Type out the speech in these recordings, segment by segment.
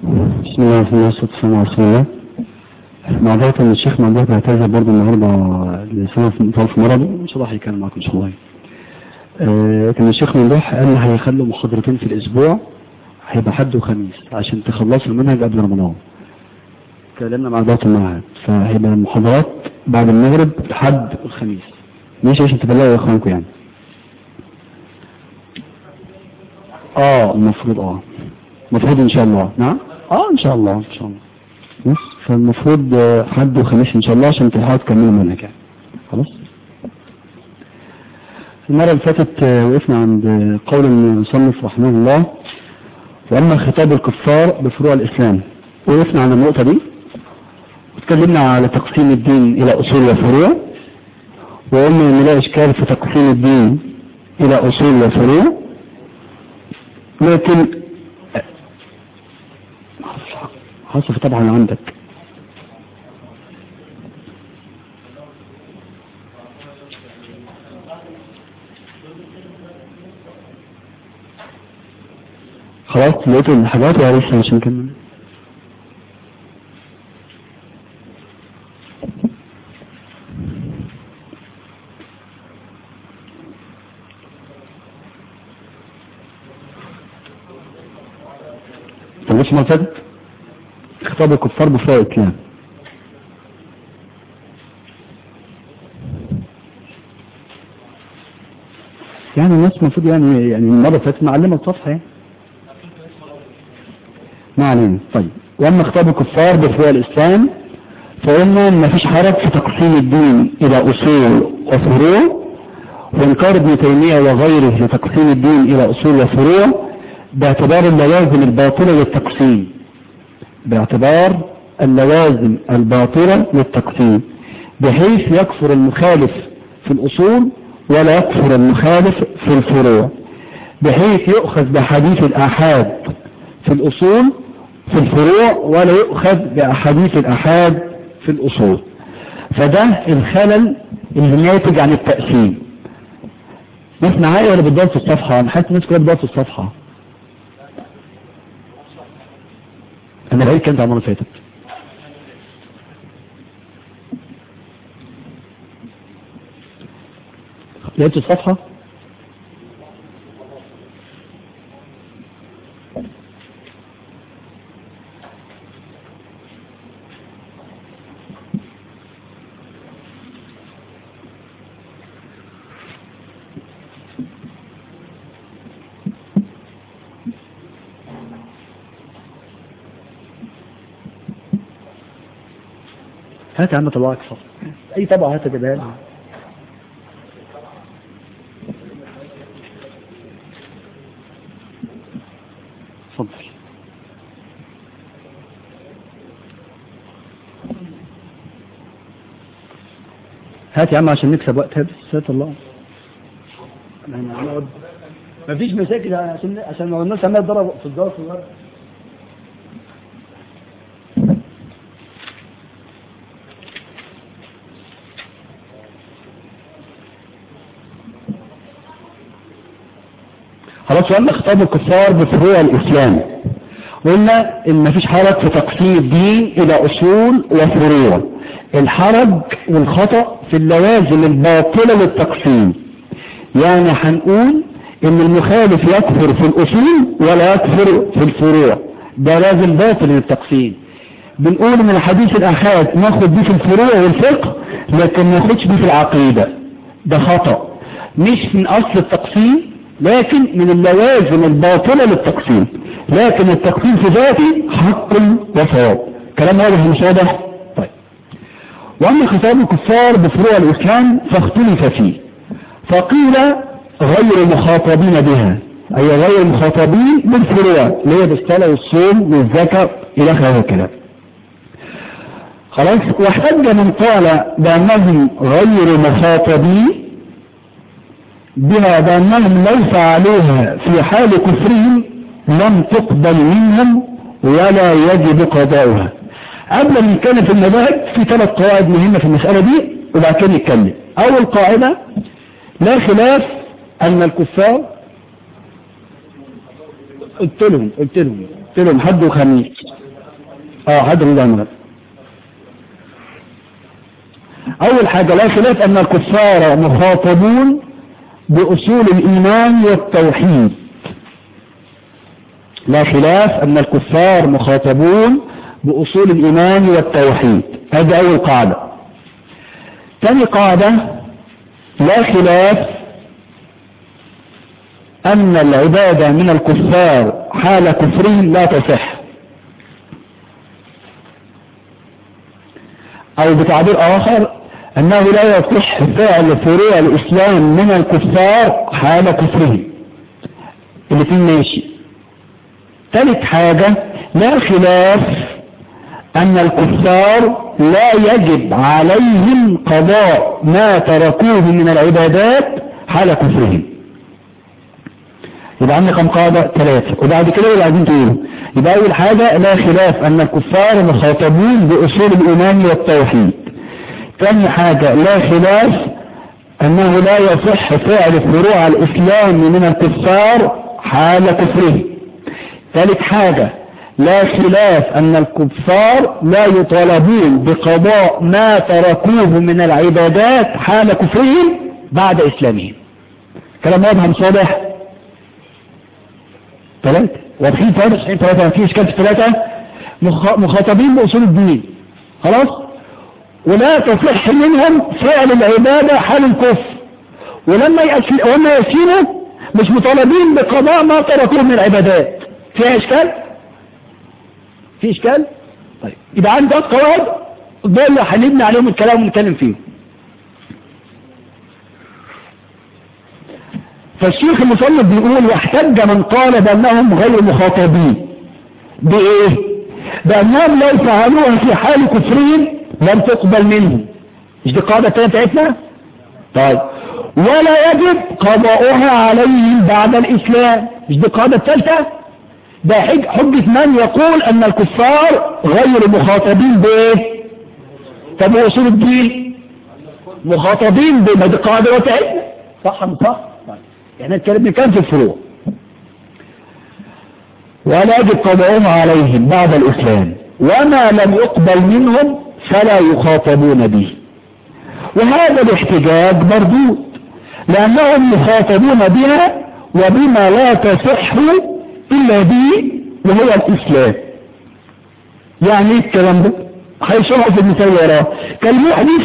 بسم الله الرحمن الرحيم والصلاة على رسول الله معذرة ان الشيخ ممدوح بيعتذر برضه النهارده لسبب طول في مرضه ان شاء الله هيكلم معاكم ان شاء الله آه، كان الشيخ ممدوح قال هيخلوا محاضرتين في الاسبوع هيبقى حد وخميس عشان تخلصوا المنهج قبل رمضان كلمنا مع اداره المعهد فهيبقى المحاضرات بعد المغرب لحد الخميس ماشي عشان تبلغوا اخوانكم يعني اه المفروض اه المفروض ان شاء الله نعم اه ان شاء الله ان شاء الله بس فالمفروض آه، حد وخميس ان شاء الله عشان تلحقوا تكملوا المنهج يعني خلاص المرة اللي فاتت آه، وقفنا عند آه، قول المصنف رحمه الله واما خطاب الكفار بفروع الاسلام وقفنا عند النقطة دي واتكلمنا على تقسيم الدين الى اصول وفروع وقلنا ان لا اشكال في تقسيم الدين الى اصول وفروع لكن حصف طبعا عندك خلاص لقيت الحاجات ولا لسه مش نكمل طب ليش ما فاتت خطاب الكفار بفروع الاسلام يعني الناس المفروض يعني يعني المرة اللي فاتت معلمة الصفحة يعني ما علينا طيب واما خطاب الكفار بفروع الاسلام فقلنا ان مفيش حرج في تقسيم الدين الى اصول وفروع وانكار ابن تيمية وغيره لتقسيم الدين الى اصول وفروع باعتبار اللوازم الباطلة للتقسيم باعتبار اللوازم الباطلة للتقسيم بحيث يكفر المخالف في الأصول ولا يكفر المخالف في الفروع بحيث يؤخذ بحديث الآحاد في الأصول في الفروع ولا يؤخذ بأحاديث الآحاد في الأصول فده الخلل اللي ناتج عن التقسيم ناس معايا ولا بتدور في الصفحة أنا حاسس الناس كلها بتدور في الصفحة أنا بعيد كانت عمرنا فاتت لقيت الصفحة هات يا عم طبعك صفحة أي طبعة هات تجيبها لي اتفضل هات يا عم عشان نكسب وقت بس سات الله احنا هنقعد مفيش مشاكل عشان عشان لو الناس عماله تضرب في الدار في الدار خلاص وقلنا خطاب الكفار بفروع الإسلام قلنا إن مفيش حرج في تقسيم الدين إلى أصول وفروع الحرج والخطأ في اللوازم الباطلة للتقسيم يعني هنقول إن المخالف يكفر في الأصول ولا يكفر في الفروع ده لازم باطل للتقسيم بنقول من الحديث الأحاد ناخد دي في الفروع والفقه لكن ما ناخدش دي في العقيدة ده خطأ مش من أصل التقسيم لكن من اللوازم الباطلة للتقسيم لكن التقسيم في ذاته حق وصواب كلام واضح مش واضح طيب واما خطاب الكفار بفروع الاسلام فاختلف فيه فقيل غير مخاطبين بها اي غير مخاطبين بالفروع اللي هي بالصلاه والصوم والزكاه الى اخر هذا الكلام خلاص وحج من قال بانهم غير مخاطبين بها بأنهم لو فعلوها في حال كفرهم لم تقبل منهم ولا يجب قضاؤها قبل ما نتكلم في المذاهب في ثلاث قواعد مهمة في المسألة دي وبعد كده نتكلم أول قاعدة لا خلاف أن الكفار قلت لهم قلت لهم قلت لهم حد وخميس اه حد الله اول حاجة لا خلاف ان الكفار مخاطبون باصول الايمان والتوحيد لا خلاف ان الكفار مخاطبون باصول الايمان والتوحيد هذه اول قاعدة ثاني قاعدة لا خلاف ان العبادة من الكفار حال كفرهم لا تصح او بتعبير اخر انه لا يصح فعل فروع الاسلام من الكفار حال كفرهم الاثنين ماشي ثالث حاجة لا خلاف ان الكفار لا يجب عليهم قضاء ما تركوه من العبادات حال كفرهم يبقى عندنا كم قاعدة ثلاثة وبعد كده اللي عايزين تقولوا يبقى أول حاجة لا خلاف أن الكفار مخاطبون بأصول الإيمان والتوحيد ثاني حاجة لا خلاف أنه لا يصح فعل فروع الإسلام من الكفار حال كفره ثالث حاجة لا خلاف أن الكفار لا يطالبون بقضاء ما تركوه من العبادات حال كفرهم بعد إسلامهم كلام واضح صالح ثلاثة واضحين ثلاثة صحيح ثلاثة في إشكال في ثلاثة مخاطبين بأصول الدين خلاص ولا تصح منهم فعل العبادة حال الكفر ولما ولما يسينوا مش مطالبين بقضاء ما تركوه من العبادات فيها إشكال في إشكال طيب يبقى عندي ثلاث قواعد دول اللي هنبني عليهم الكلام ونتكلم فيهم فالشيخ المصنف بيقول واحتج من قال بأنهم غير مخاطبين بإيه بأنهم لو فعلوها في حال كفرهم لم تقبل منهم مش دي القاعدة الثانية بتاعتنا طيب ولا يجب قضاؤها عليهم بعد الإسلام مش دي القاعدة الثالثة ده حجة من يقول أن الكفار غير مخاطبين بإيه طب وصول الدين مخاطبين بما دي القاعدة بتاعتنا صح مش صح احنا اتكلمنا كان في الفروع ولا يجب قضاؤهم عليهم بعد الإسلام وما لم يقبل منهم فلا يخاطبون به وهذا الاحتجاج مردود لأنهم يخاطبون بها وبما لا تصح إلا به وهو الإسلام يعني ايه الكلام ده هيشرحوا في المثال وراه كالمحدث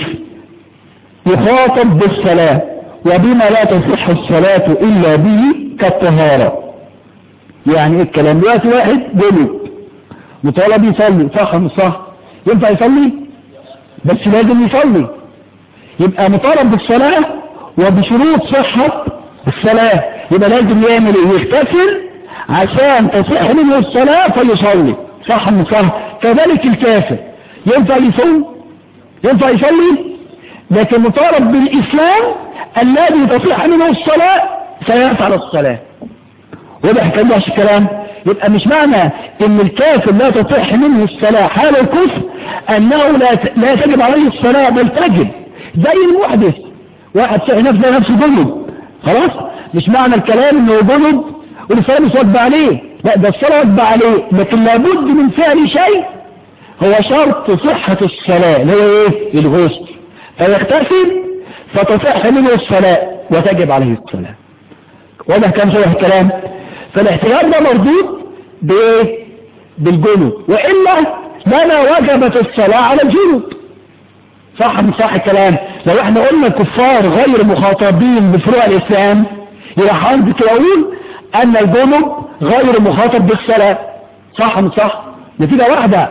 يخاطب بالصلاة وبما لا تصح الصلاة إلا به كالطهارة يعني ايه الكلام دلوقتي واحد جنب مطالب يصلي صح مش صح ينفع يصلي بس لازم يصلي يبقى مطالب بالصلاة وبشروط صحة الصلاة يبقى لازم يعمل ايه يغتسل عشان تصح منه الصلاة فيصلي صح مش صح كذلك الكافر ينفع يصوم ينفع يصلي لكن مطالب بالإسلام الذي تصح منه الصلاة سيفعل الصلاة واضح كان وحش الكلام يبقى مش معنى ان الكافر لا تصح منه الصلاة حال الكفر انه لا لا تجب عليه الصلاة بل تجب زي المحدث واحد صحي نفسه نفسه جنب خلاص مش معنى الكلام انه جنب والصلاة مش واجبة عليه لا ده الصلاة واجبة عليه لكن لابد من فعل شيء هو شرط صحة الصلاة اللي هو ايه الغسل فيغتسل فتصح منه الصلاة وتجب عليه الصلاة واضح كام شبه الكلام فالاحتياج ده مردود بايه بالجنوب وإلا لنا وجبت الصلاة على الجنوب صح مش صح الكلام لو احنا قلنا الكفار غير مخاطبين بفروع الإسلام يبقى حضرتك تقول أن الجنوب غير مخاطب بالصلاة صح مش صح نتيجة واحدة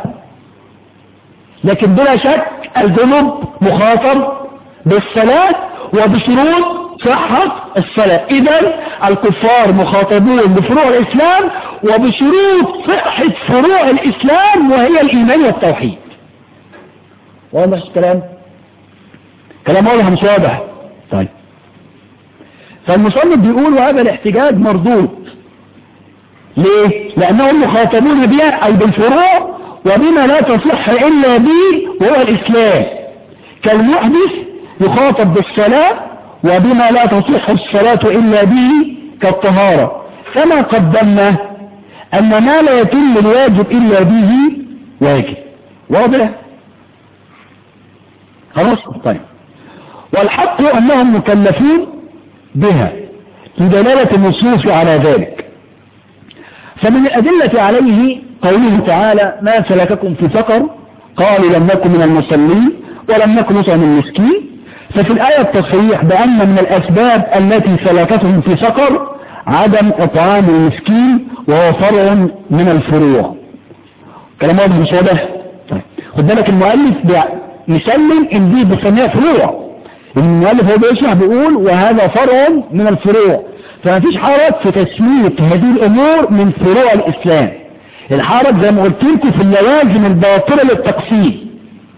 لكن بلا شك الجنوب مخاطب بالصلاة وبشروط صحة الصلاة اذا الكفار مخاطبون بفروع الاسلام وبشروط صحة فروع الاسلام وهي الايمان والتوحيد واضح الكلام كلام واضح مش واضح طيب فالمصنف بيقول وهذا الاحتجاج مردود ليه لانهم مخاطبون بها اي بالفروع وبما لا تصح الا به وهو الاسلام كالمحدث يخاطب بالصلاة وبما لا تصح الصلاة إلا به كالطهارة كما قدمنا أن ما لا يتم الواجب إلا به واجب واضح خلاص طيب والحق أنهم مكلفون بها لدلالة النصوص على ذلك فمن الأدلة عليه قوله تعالى ما سلككم في سقر قالوا لم نكن من المصلين ولم نكن نطعم المسكين ففي الآية التصريح بأن من الأسباب التي سلكتهم في سقر عدم إطعام المسكين وهو فرع من الفروع كلام واضح مش واضح طيب خد بالك المؤلف يسلم ان دي بسميها فروع المؤلف هو بيشرح بيقول وهذا فرع من الفروع فما فيش حرج في تسمية هذه الامور من فروع الاسلام الحرج زي ما قلت لكم في اللوازم الباطلة للتقسيم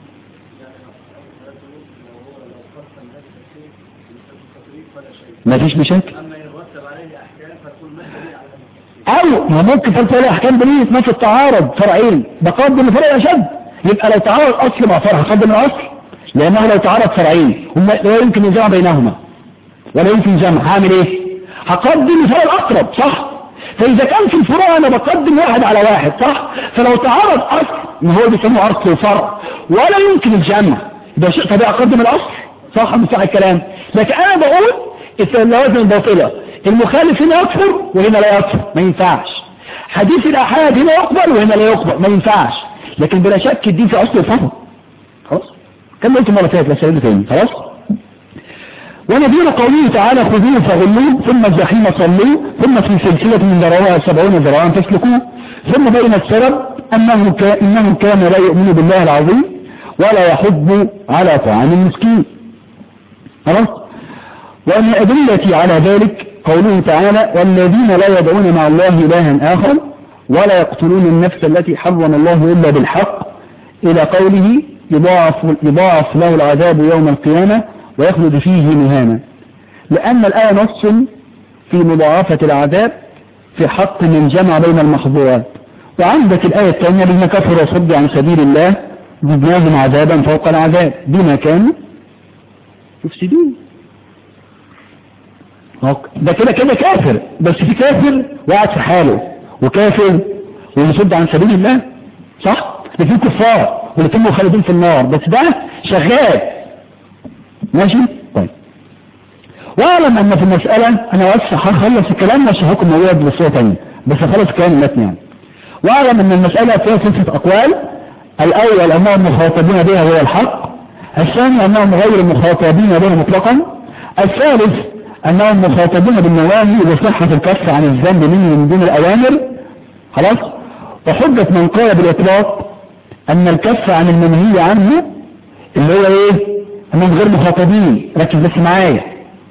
ما فيش مشاكل او ما ممكن تلتقي عليه احكام دليل ما في التعارض فرعين بقدم فرع اشد يبقى لو تعارض اصل مع فرع هقدم الاصل لانه لو تعارض فرعين لا يمكن الجمع بينهما ولا يمكن جمع هعمل ايه هقدم الفرع الاقرب صح فاذا كان في الفروع انا بقدم واحد على واحد صح فلو تعارض اصل ما هو بيسموه اصل وفرع ولا يمكن الجمع يبقى شيء طبيعي اقدم الاصل صح مش صح الكلام لكن انا بقول اللوازم الباطله المخالف هنا يكفر وهنا لا يكفر ما ينفعش حديث الأحاد هنا يقبل وهنا لا يقبل ما ينفعش لكن بلا شك الدين في أصل الفهم خلاص كم قلت مرة فاتت لا سألت تاني خلاص ونبينا قوله تعالى خذوه فغلوه ثم الجحيم صلوه ثم في سلسلة من ذراعها سبعون ذراعا فاسلكوه ثم بين السبب أنه, كان إنه كان لا يؤمن بالله العظيم ولا يحب على طعام المسكين خلاص وأن أدلتي على ذلك قوله تعالى والذين لا يدعون مع الله إلها آخر ولا يقتلون النفس التي حرم الله إلا بالحق إلى قوله يضاعف, يضاعف له العذاب يوم القيامة ويخلد فيه مهانا لأن الآية نص في مضاعفة العذاب في حق من جمع بين المحظورات وعندك الآية الثانية بما كفر وصد عن سبيل الله زدناهم عذابا فوق العذاب بما كانوا يفسدون ده كده كده كافر بس في كافر وقعد في حاله وكافر ويصد عن سبيل الله صح ده في كفار والاثنين خالدين في النار بس ده شغال ماشي طيب واعلم ان في المسألة انا بس هخلص الكلام واشرحكم موضوع بصورة تانية بس هخلص الكلام المتن يعني واعلم ان المسألة فيها ستة اقوال الاول انهم مخاطبين بها هو الحق الثاني انهم غير مخاطبين بها مطلقا الثالث أنهم مخاطبون بالنواهي وصحة الكف عن الذنب منه من دون الأوامر خلاص وحجة من قال بالإطلاق أن الكف عن المنهي عنه اللي هو إيه أنهم غير مخاطبين ركز بس معايا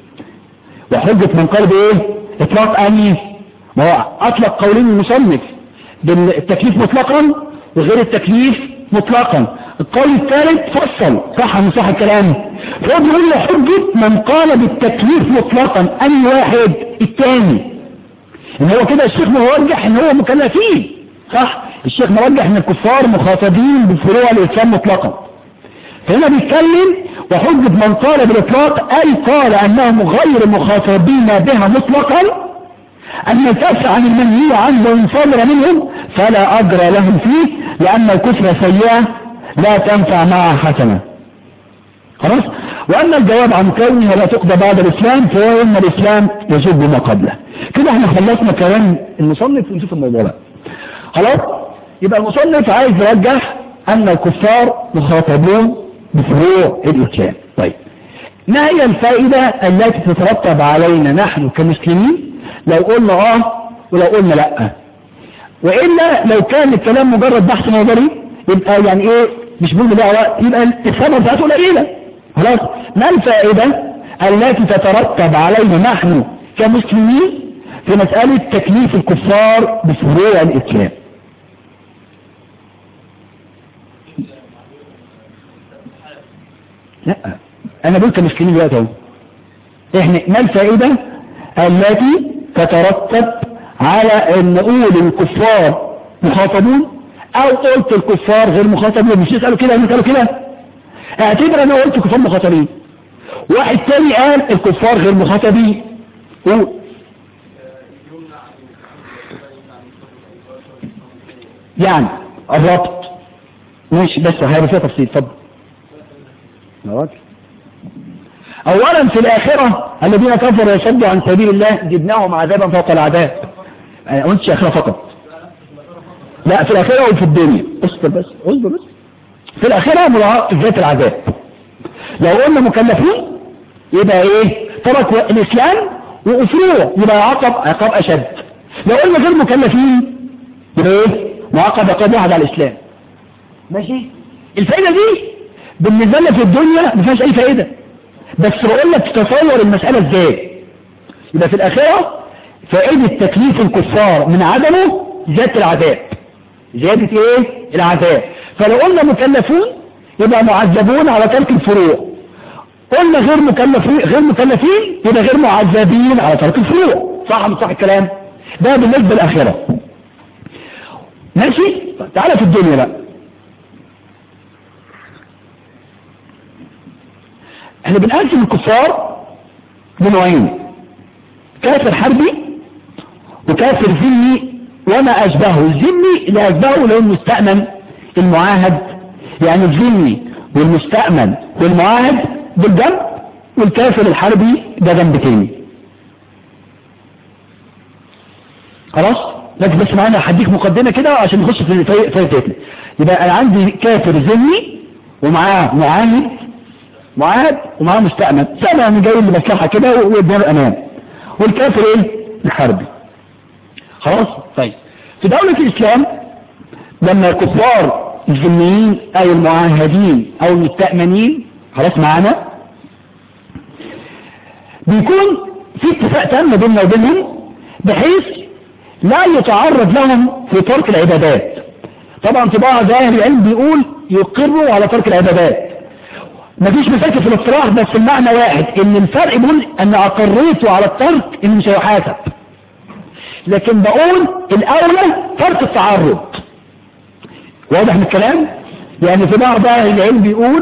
وحجة من قال بإيه إطلاق أني ما هو أطلق قولين المصنف بالتكليف مطلقا وغير التكليف مطلقا القول الثالث فصل صح من صح الكلام فهو بيقول له حجة من قال بالتكليف مطلقا اي واحد الثاني ان هو كده الشيخ مرجح ان هو مكلفين صح الشيخ مرجح ان الكفار مخاطبين بفروع الاسلام مطلقا فهنا بيتكلم وحجة من قال بالاطلاق اي قال انهم غير مخاطبين بها مطلقا أن الكف عن المنهي عنه وإن صدر منهم فلا أجر لهم فيه لأن الكفر سيئة لا تنفع معها حسنة خلاص وأما الجواب عن كونها لا تقضى بعد الإسلام فهو أن الإسلام يجب ما قبله كده احنا خلصنا كلام المصنف ونشوف الموضوع ده خلاص يبقى المصنف عايز يرجح أن الكفار مخاطبون بفروع الإسلام طيب ما هي الفائدة التي تترتب علينا نحن كمسلمين لو قلنا اه ولو قلنا لا وإلا لو كان الكلام مجرد بحث نظري يبقى يعني ايه مش بقول بقى وقت يبقى الثمرة بتاعته قليلة خلاص ما الفائدة التي تترتب علينا نحن كمسلمين في مسألة تكليف الكفار بفروع الإسلام لا أنا بقول كمسلمين دلوقتي اهو احنا ما الفائدة التي تترتب على ان نقول الكفار مخاطبون او قلت الكفار غير مخاطبين مش يسألوا كده قالوا كده اعتبر انا قلت الكفار مخاطبين واحد تاني قال الكفار غير مخاطبين قول يعني الربط ماشي بس هيبقى فيها تفصيل اتفضل يا راجل اولا في الاخرة الذين كفروا ويصدوا عن سبيل الله جبناهم عذابا فوق العذاب انا قلتش اخرة فقط لا في الاخرة وفي الدنيا اصبر بس اصبر بس في الاخرة مراعاة ذات العذاب لو قلنا مكلفين يبقى ايه ترك الاسلام وافروه يبقى عقب عقاب اشد لو قلنا غير مكلفين يبقى ايه معاقب عقاب واحد على الاسلام ماشي الفائدة دي بالنسبة لنا في الدنيا ما فيهاش اي فائدة بس بقول لك تصور المسألة ازاي يبقى في الاخرة فائدة تكليف الكفار من عدمه زيادة العذاب زيادة ايه العذاب فلو قلنا مكلفون يبقى معذبون على ترك الفروع قلنا غير مكلفين غير مكلفين يبقى غير معذبين على ترك الفروع صح مش صح الكلام ده بالنسبة للآخرة ماشي طيب تعالى في الدنيا بقى احنا بنقسم الكفار لنوعين كافر حربي وكافر ذمي وما أشبهه الذمي اللي أشبهه له المستأمن المعاهد يعني الذمي والمستأمن والمعاهد بالجنب والكافر الحربي ده جنب تاني خلاص لكن بس معانا هديك مقدمة كده عشان نخش في فايدتنا يبقى انا عندي كافر ذمي ومعاه معاهد معاهد ومعاه مستأمن مستأمن جاي لمصلحة كده وقدام امان والكافر ايه الحربي خلاص طيب في دولة الاسلام لما الكفار الذميين او المعاهدين او المستأمنين خلاص معانا بيكون في اتفاق تام بيننا وبينهم بحيث لا يتعرض لهم في ترك العبادات طبعا في بعض اهل العلم بيقول يقروا على ترك العبادات مفيش مشاكل في الاقتراح بس المعنى واحد ان الفرق بيقول ان اقريته على الترك ان مش هيحاسب لكن بقول الاولى ترك التعرض واضح من الكلام يعني في بعض اهل العلم بيقول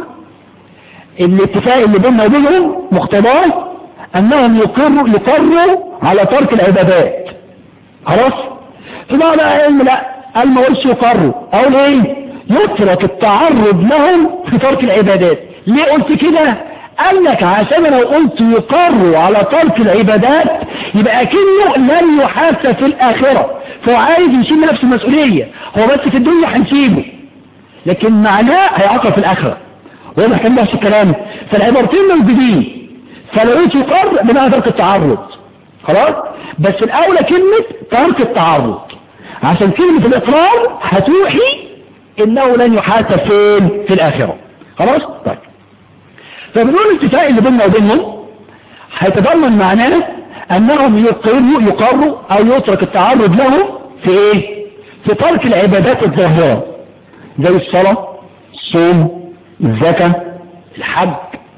الاتفاق اللي بيننا وبينهم مقتضاه انهم يقروا يقروا على ترك العبادات خلاص في بعض العلم لا قال ما قلش يقروا اقول ايه يترك التعرض لهم في ترك العبادات ليه قلت كده قال لك عشان لو قلت يقروا على ترك العبادات يبقى اكنه لن يحاسب في الاخره فهو عايز يشيل نفس المسؤوليه هو بس في الدنيا هنسيبه لكن معناه هيعاقب في الاخره واضح كان نفس الكلام فالعبارتين موجودين فلو يقر بمعنى ترك التعرض خلاص بس الاولى كلمة ترك التعرض عشان كلمة الاقرار هتوحي انه لن يحاسب فين في الاخرة خلاص طيب فبنقول الاتفاق اللي بيننا وبينهم هيتضمن معناه انهم يقروا يقروا او يترك التعرض لهم في ايه في ترك العبادات الظاهرة زي الصلاة الصوم الزكاة الحج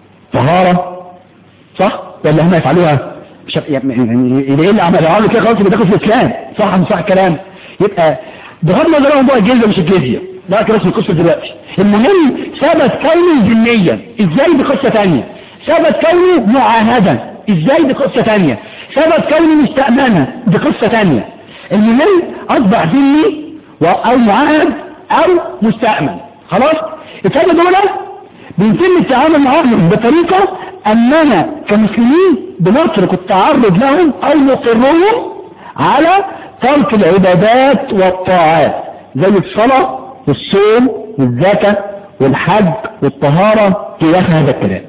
طهارة صح ولا هم يفعلوها مش يعني ايه اللي عملوا كده خلاص بيدخل في الاسلام صح مش صح كلام يبقى بغض النظر عن بقى الجزيه مش الجزيه ده كده اسمه القصه دلوقتي المهم ثبت كونه ذميا ازاي دي قصه ثانيه ثبت كونه معاهدا ازاي دي قصه ثانيه ثبت كونه مستأمنه دي قصه ثانيه المهم اصبح ذمي او معاهد او مستأمن خلاص الثلاثه دول بيتم التعامل معاهم بطريقة أننا كمسلمين بنترك التعرض لهم أو نقرهم على ترك العبادات والطاعات زي الصلاة والصوم والزكاة والحج والطهارة في آخر هذا الكلام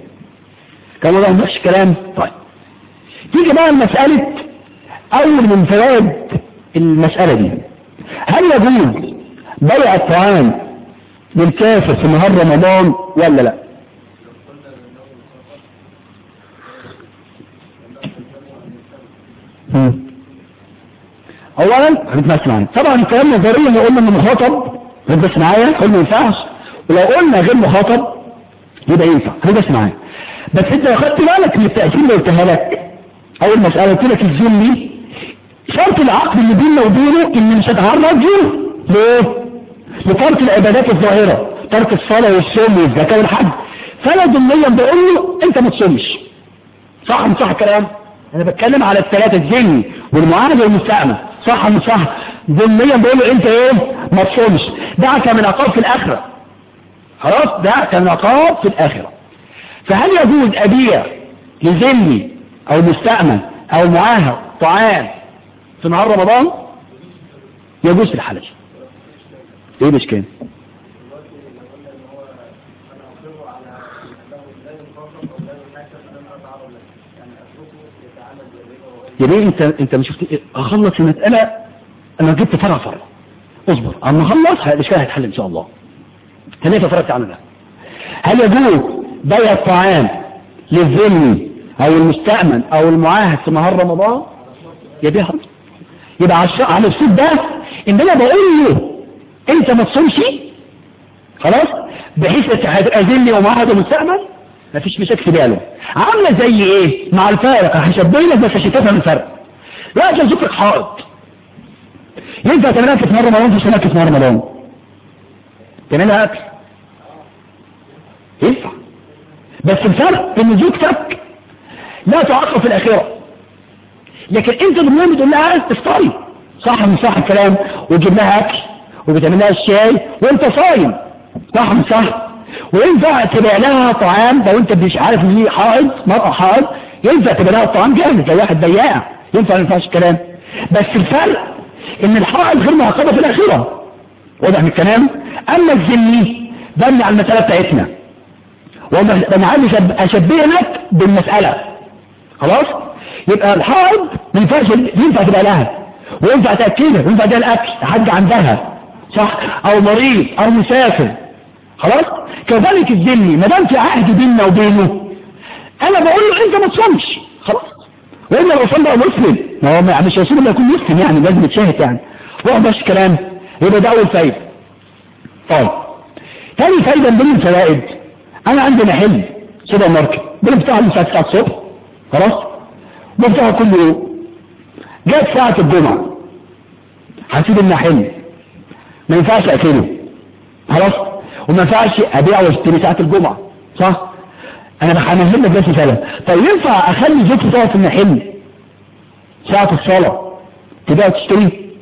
كان ده مش كلام طيب تيجي بقى المسألة أول من فوائد المسألة دي هل يجوز بيع الطعام للكافر في نهار رمضان ولا لا اولا هنتمثل عنه طبعا الكلام نظريا لو قلنا انه مخاطب بس معايا قلنا ما ينفعش ولو قلنا غير مخاطب يبقى ينفع بس معايا بس انت اخدت بالك من التأثير اللي قلتها لك اول مسألة قلت لك الذمي شرط العقد اللي بيننا وبينه ان مش هتعرض له ليه لترك العبادات الظاهرة ترك الصلاة والصوم والزكاة والحج فانا ضمنيا بقول له انت ما تصومش صح مش صح الكلام انا بتكلم على الثلاثة الذهني والمعاهد والمستأمن صح ولا مش صح ضمنيا بيقول له انت ايه ما تصومش دعك من عقاب في الاخره خلاص دعك من عقاب في الاخره فهل يجوز ابيع لذمي او مستأمن او معاهد طعام في نهار رمضان يجوز في الحالة دي ايه مش كان يا بيه انت انت مش شفت إيه؟ اخلص المسألة انا جبت فرع فرع اصبر اما اخلص الاشكال هيتحل ان شاء الله هنيت فرقت عنه ده هل يجوز بيع الطعام للذمي او المستأمن او المعاهد في نهار رمضان يبيعها يبقى على الش- على الاسلوب ده ان انا بقول له انت ما تصومش خلاص بحيث هتبقى ذمي ومعاهد ومستأمن مفيش مشاكل في باله عامله زي ايه مع الفارق هشبه لك بس عشان تفهم الفرق لا عشان اشوف لك حائط ينفع تعملها في نهار رمضان مش تعملها في نهار رمضان تعملها اكل ينفع بس الفرق ان زوجتك لا تعاقب في الاخره لكن انت ضمنيا بتقول لها افطري صح من صح الكلام وتجيب لها اكل وبتعمل لها الشاي وانت صايم صح من صح وينفع تبيع لها طعام لو انت مش عارف ان هي حائض مرأة حائض ينفع تبيع لها الطعام جاهز زي واحد بياع ينفع ما ينفعش الكلام بس الفرق ان الحائض غير معاقبه في الاخره واضح من الكلام اما الذمي بني على المساله بتاعتنا وانا عايز أشب- اشبه لك بالمساله خلاص يبقى الحائض ما ينفعش ينفع تبقى لها وينفع تاكلها وينفع ده الاكل حد عندها صح او مريض او مسافر خلاص كذلك الذمي ما دام في عهد بيننا وبينه انا بقول له انت ما تصومش خلاص والا لو صلى مسلم ما هو ما- مش هيصوم الا يكون مسلم يعني لازم يتشاهد يعني واضح مش كلام يبقى ده اول فايده طيب تاني فايده من ضمن الفوائد انا عندي محل سوبر ماركت بنفتحه من الساعه 9 الصبح خلاص بفتحه كل يوم جت ساعه الجمعه هسيب المحل ما ينفعش اقفله خلاص وما ينفعش ابيع واشتري ساعه الجمعه صح انا بحمل لك بس مثلا طيب ينفع اخلي زوجتي تقعد في المحل ساعه الصلاه تبيع وتشتري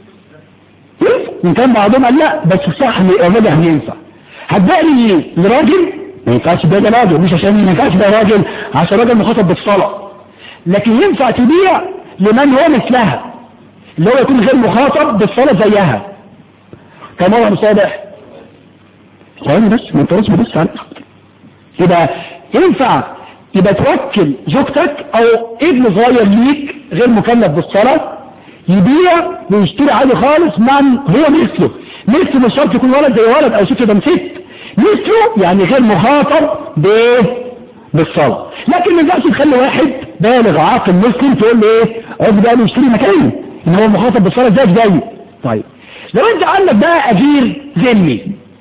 ينفع ان كان بعضهم قال لا بس الصح الراجل يعني ينفع هتبيع لي لراجل ما ينفعش تبيع لراجل مش عشان ما ينفعش تبيع راجل عشان راجل مخاطب بالصلاه لكن ينفع تبيع لمن هو مثلها اللي هو يكون غير مخاطب بالصلاه زيها كان واضح مش واضح ثواني بس ما انت لازم بس على يبقى ينفع يبقى توكل زوجتك او ابن صغير ليك غير مكلف بالصلاة يبيع ويشتري عادي خالص من هو مثله مثله مش شرط يكون ولد زي ولد او ست ده ست مثله يعني غير مخاطب بايه بالصلاة لكن ما ينفعش تخلي واحد بالغ عاقل مسلم تقول له ايه عقد بقى يشتري مكاني ان هو مخاطب بالصلاة زيك زيه طيب لو انت عندك بقى اجير ذمي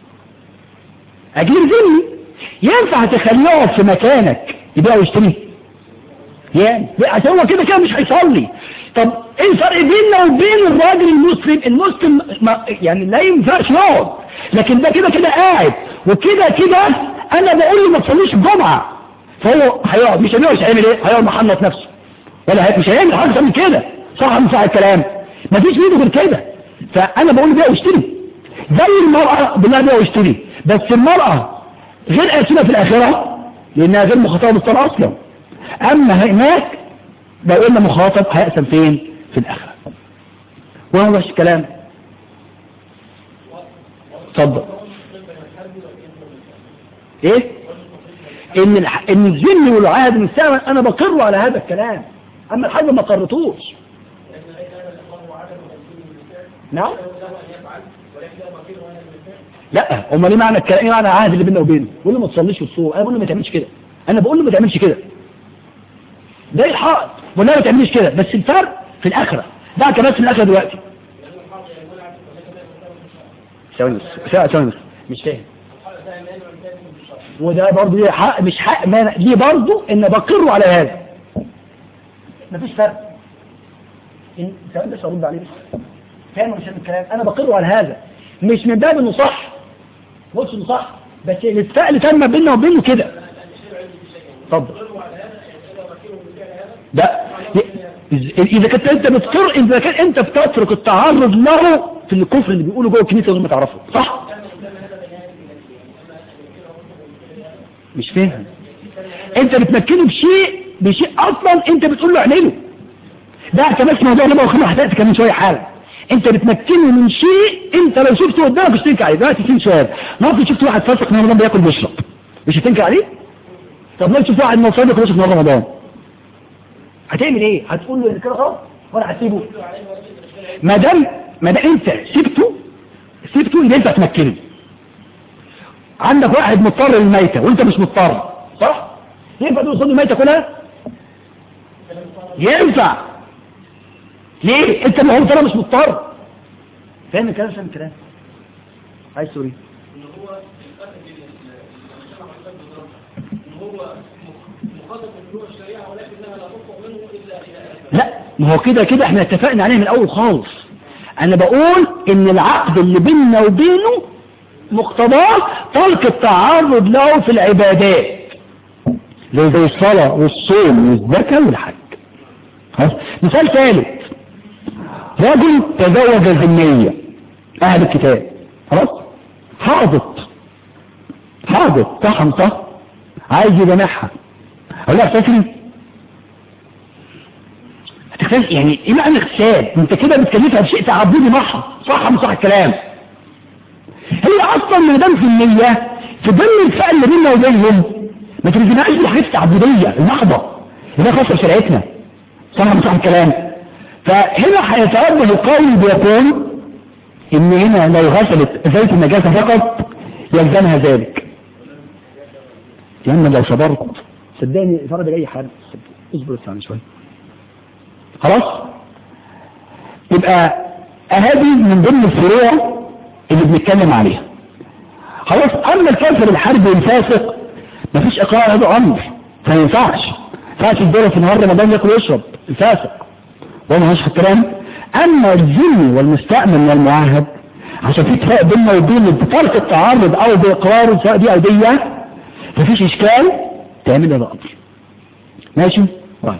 اجير ذمي ينفع تخليه يقعد في مكانك يبيع ويشتري يعني عشان هو كده كده مش هيصلي طب ايه الفرق بيننا وبين الراجل المسلم المسلم ما يعني لا ينفعش يقعد لكن ده كده كده قاعد وكده كده انا بقول له ما تصليش الجمعه فهو هيقعد مش هيقعد هيعمل ايه هيقعد محنط نفسه ولا هي مش هيعمل حاجه أكتر من كده صح مش صح الكلام مفيش ميده غير كده فانا بقول له بيع واشتري زي المرأة بالله بيع واشتري بس المرأة غير آثمة في الآخرة لأنها غير مخاطبة بالصلاة أصلا أما هناك لو قلنا مخاطب هيأثم فين في الآخرة وهو مش الكلام اتفضل ايه ان الح... ان الذم والعهد المستعمل انا بقر على هذا الكلام اما الحاجه ما قررتوش نعم لا امال ايه معنى الكلام ايه معنى العهد اللي بيننا وبينه بقول له ما تصليش الصوم انا بقول له ما تعملش كده انا بقول له ما تعملش كده ده الحائط بقول له ما تعملش كده بس الفرق في الاخره دعك بس في الاخره دلوقتي ثواني بس ثواني بس مش فاهم وده برضه ليه حق مش حق مانع ليه برضه ان بقره على هذا مفيش فرق إن ثواني بس ارد عليه بس فاهم مش الكلام انا بقره على هذا مش من باب انه صح بص انه صح بس الاتفاق اللي تم بيننا وبينه كده اتفضل ده إذ- اذا كنت انت بتفر اذا كان انت بتترك التعرض له في الكفر اللي بيقولوا جوه الكنيسه غير ما تعرفه صح مش فاهم انت بتمكنه بشيء بشيء اصلا انت بتقول له اعمله ده اعتمدت موضوع اللي بقى حلقت كمان شويه حالا انت بتمكنه من شيء انت لو شفته قدامك مش تنكر عليه دلوقتي في سؤال ممكن شفت واحد فاسق من رمضان بياكل بيشرب مش هتنكر عليه طب لو شفت واحد مصاب بياكل بيشرب من رمضان هتعمل ايه هتقول له ان كده غلط ولا هتسيبه ما دام ما دام انت سبته سبته يبقى انت هتمكنه عندك واحد مضطر للميتة وانت مش مضطر صح ينفع تقول خد الميتة كلها ينفع ليه انت ما هو ترى مش مضطر فاهم الكلام فاهم الكلام عايز سوري لا ما هو كده كده احنا اتفقنا عليه من الاول خالص انا بقول ان العقد اللي بيننا وبينه مقتضاه ترك التعرض له في العبادات زي زي الصلاة والصوم والزكاة والحج خلاص؟ مثال ثالث رجل تزوج ذمية أهل الكتاب خلاص حاضت حاضت صح صح عايز يجمعها أقول لها فاكري هتختلف يعني ايه معنى اغتسال انت كده بتكلفها بشيء تعبدي محض صح مش صح الكلام هي اصلا ما دام في النية في ضمن الفئة اللي بيننا وبينهم ما تلزمهاش بالحاجات التعبدية المحضة اللي هي خاصة بشريعتنا صح مش صح الكلام فهنا هيتوجه القول بيقول ان هنا لو غسلت زيت النجاسة فقط يلزمها ذلك لان لو صبرت صدقني فرد اي حاجة اصبر ثاني شوية خلاص يبقى هذه من ضمن الفروع اللي بنتكلم عليها خلاص اما الكافر الحربي الفاسق مفيش اقرار هذا امر فما ينفعش فاش الدولة في نهار رمضان ياكل ويشرب الفاسق وما هوش الكلام اما الذمي والمستأمن والمعاهد عشان في اتفاق بيننا وبين بترك التعرض او باقراره سواء دي او دي مفيش اشكال تعمل هذا امر ماشي طيب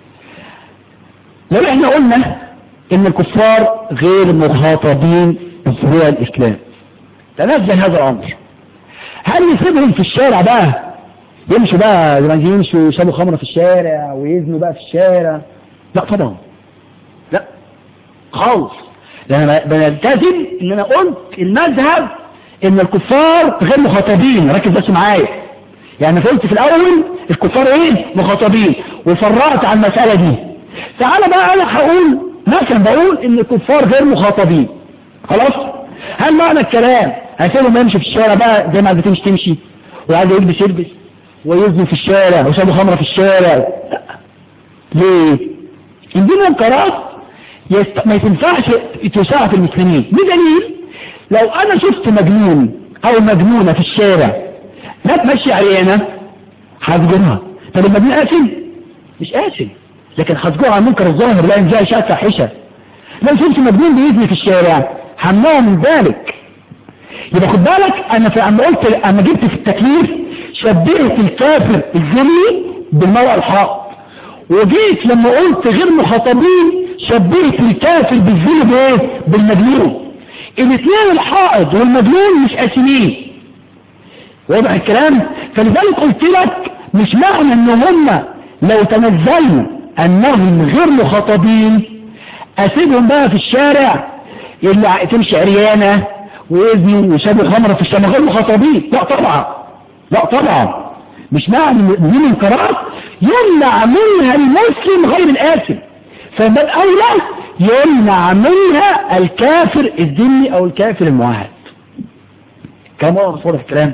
لو احنا قلنا ان الكفار غير مخاطبين بفروع الاسلام تنزل هذا الامر هل نسيبهم في الشارع بقى يمشوا بقى زي ما يمشوا يشربوا خمره في الشارع ويزنوا بقى في الشارع لا طبعا لا خالص لان بنلتزم ان انا قلت المذهب ان الكفار غير مخاطبين ركز بس معايا يعني قلت في الاول الكفار ايه مخاطبين وفرقت عن المسألة دي تعالى بقى انا هقول مثلا بقول ان الكفار غير مخاطبين خلاص هل معنى الكلام هيسيبهم يمشي في الشارع بقى زي ما بتمشي تمشي وعايز يلبس يلبس ويزني في الشارع ويشربوا خمره في الشارع لا. ليه ان دي منكرات يست... ما ينفعش تشاع في المسلمين بدليل لو انا شفت مجنون او مجنونة في الشارع لا تمشي عريانة هسجنها طب المجنون قاسم مش قاسم لكن هسجنها عن منكر الظاهر لا ينزع شاء فاحشة لو شفت مجنون بيزني في الشارع همنعه من ذلك يبقى خد بالك انا في اما قلت اما جبت في التكليف شبهت الكافر الزني بالمرأة الحائط وجيت لما قلت غير مخاطبين شبهت الكافر بالزنا بايه بالمجنون الاثنين الحائض والمجنون مش قاسمين واضح الكلام فلذلك قلت لك مش معنى ان هم لو تنزلوا انهم غير مخاطبين اسيبهم بقى في الشارع اللي تمشي عريانة ويزنوا ويشربوا خمرة في الشارع غير مخاطبين لا طبعا لا طبعا مش معنى ان دي منكرات يمنع منها المسلم غير الآثم فمن أولى يمنع منها الكافر الذمي أو الكافر المعاهد كم واضح واضح الكلام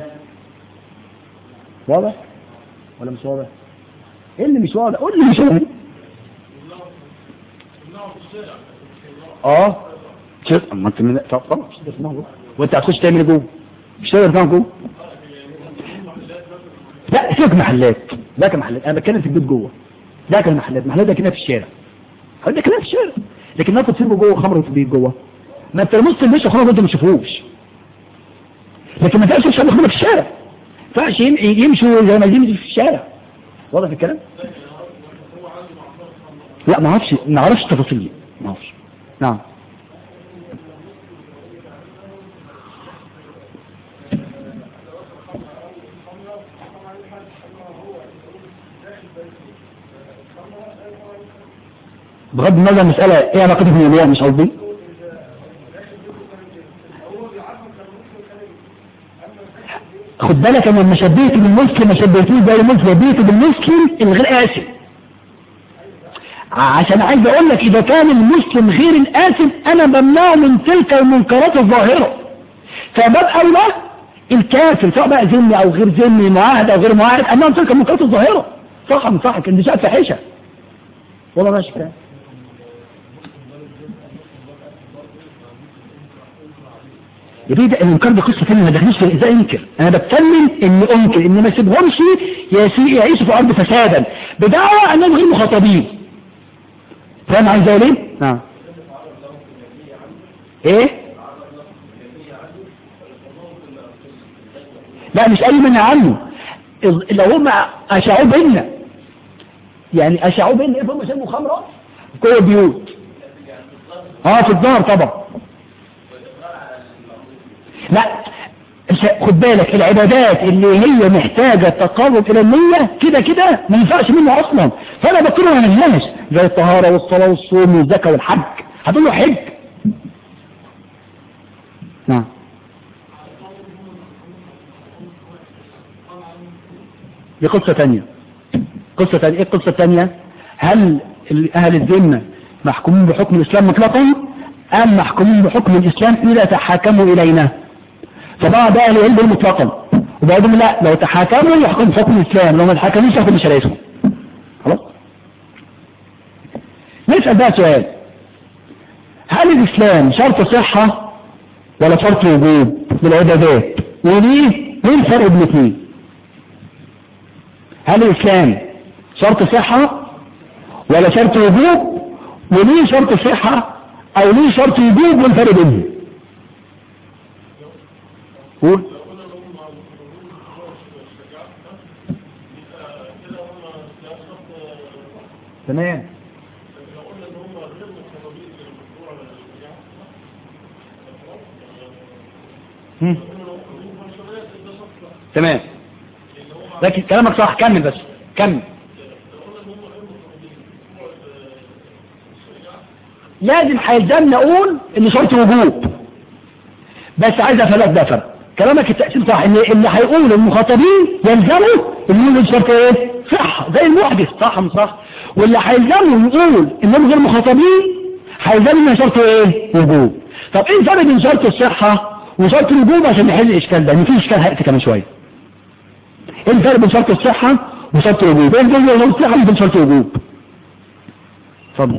واضح ولا مش واضح ايه اللي مش واضح قول لي مش واضح اه شوف اما انت من طب طبعا مش تسمعه جوه وانت هتخش تعمل ايه جوه مش تقدر تسمعه جوه لا سيبك محلات ده كان محلات انا بتكلم في البيت جوه ده كان محلات محلات ده كده في الشارع ده كده في الشارع لكن ما تسيبه جوه خمره في البيت جوه ما انت المص اللي مش خمره انت ما تشوفوش لكن ما تقدرش تشرب خمره في الشارع ما ينفعش يمشوا زي ما يمشي في الشارع واضح الكلام لا ما اعرفش ما اعرفش التفاصيل دي ما اعرفش نعم بغض النظر المسألة ايه علاقتها بالموضوع مش قصدي خد بالك انا لما شبهت بالمسلم ما شبهتوش زي المسلم شبهته بالمسلم الغير قاسم عشان عايز اقول لك اذا كان المسلم غير القاسم انا بمنعه من تلك المنكرات الظاهرة فباب اولى الكافر سواء بقى ذمي او غير ذمي معاهد او غير معاهد امام تلك المنكرات الظاهرة صح من صح كان دي شيء فاحشة والله ماشي كده يا بيه ده الانكار ده قصه ثانيه ما دخلنيش في ازاي انكر انا بتكلم ان انكر ان ما اسيبهمش يسي- يعيشوا في الارض فسادا بدعوى انهم غير مخاطبين فاهم عايز اقول ايه؟ نعم ايه؟ لا مش قال منع عنه إذ- لو هم اشعوا بينا يعني اشعوا بينا ايه فهم شربوا خمره جوه البيوت اه في الدار طبعا لا ش- خد بالك العبادات اللي هي محتاجة تقرب إلى النية كده كده ما ينفعش منه أصلا فأنا بكره عن الناس زي الطهارة والصلاة والصوم والزكاة والحج هتقول له حج نعم دي قصة تانية قصة تانية ايه القصة التانية هل ال- أهل الذمة محكومين بحكم الإسلام مطلقا أم محكومين بحكم الإسلام إذا تحاكموا إلينا فبعض أهل العلم يقول مطلقا وبعضهم لا لو تحاكموا يحكم بحكم الإسلام لو ما تحاكموش يحكم بشريعتهم خلاص نسأل بقى سؤال هل الإسلام شرط صحة ولا شرط وجوب للعبادات وليه ايه الفرق بين الاثنين هل الإسلام شرط صحة ولا شرط وجوب وليه شرط صحة أو ليه شرط وجوب والفرق بينهم قول تمام هم. تمام لكن كلامك صح كمل بس كمل لازم هيلزمنا اقول ان شرط وجوب بس عايز افرق ده فرق كلامك التأثير صح ان اللي هيقول المخاطبين يلزموا يقولوا شرط ايه صح زي المحدث صح مش صح واللي هيلزموا يقول انهم غير مخاطبين هيلزموا ان شرط ايه وجوب طب ايه الفرق بين شرط الصحة وشرط الوجوب عشان نحل الاشكال ده ان في اشكال هيأتي كمان شوية ايه الفرق بين شرط الصحة وشرط الوجوب ايه الفرق بين الصحة وبين شرط الوجوب اتفضل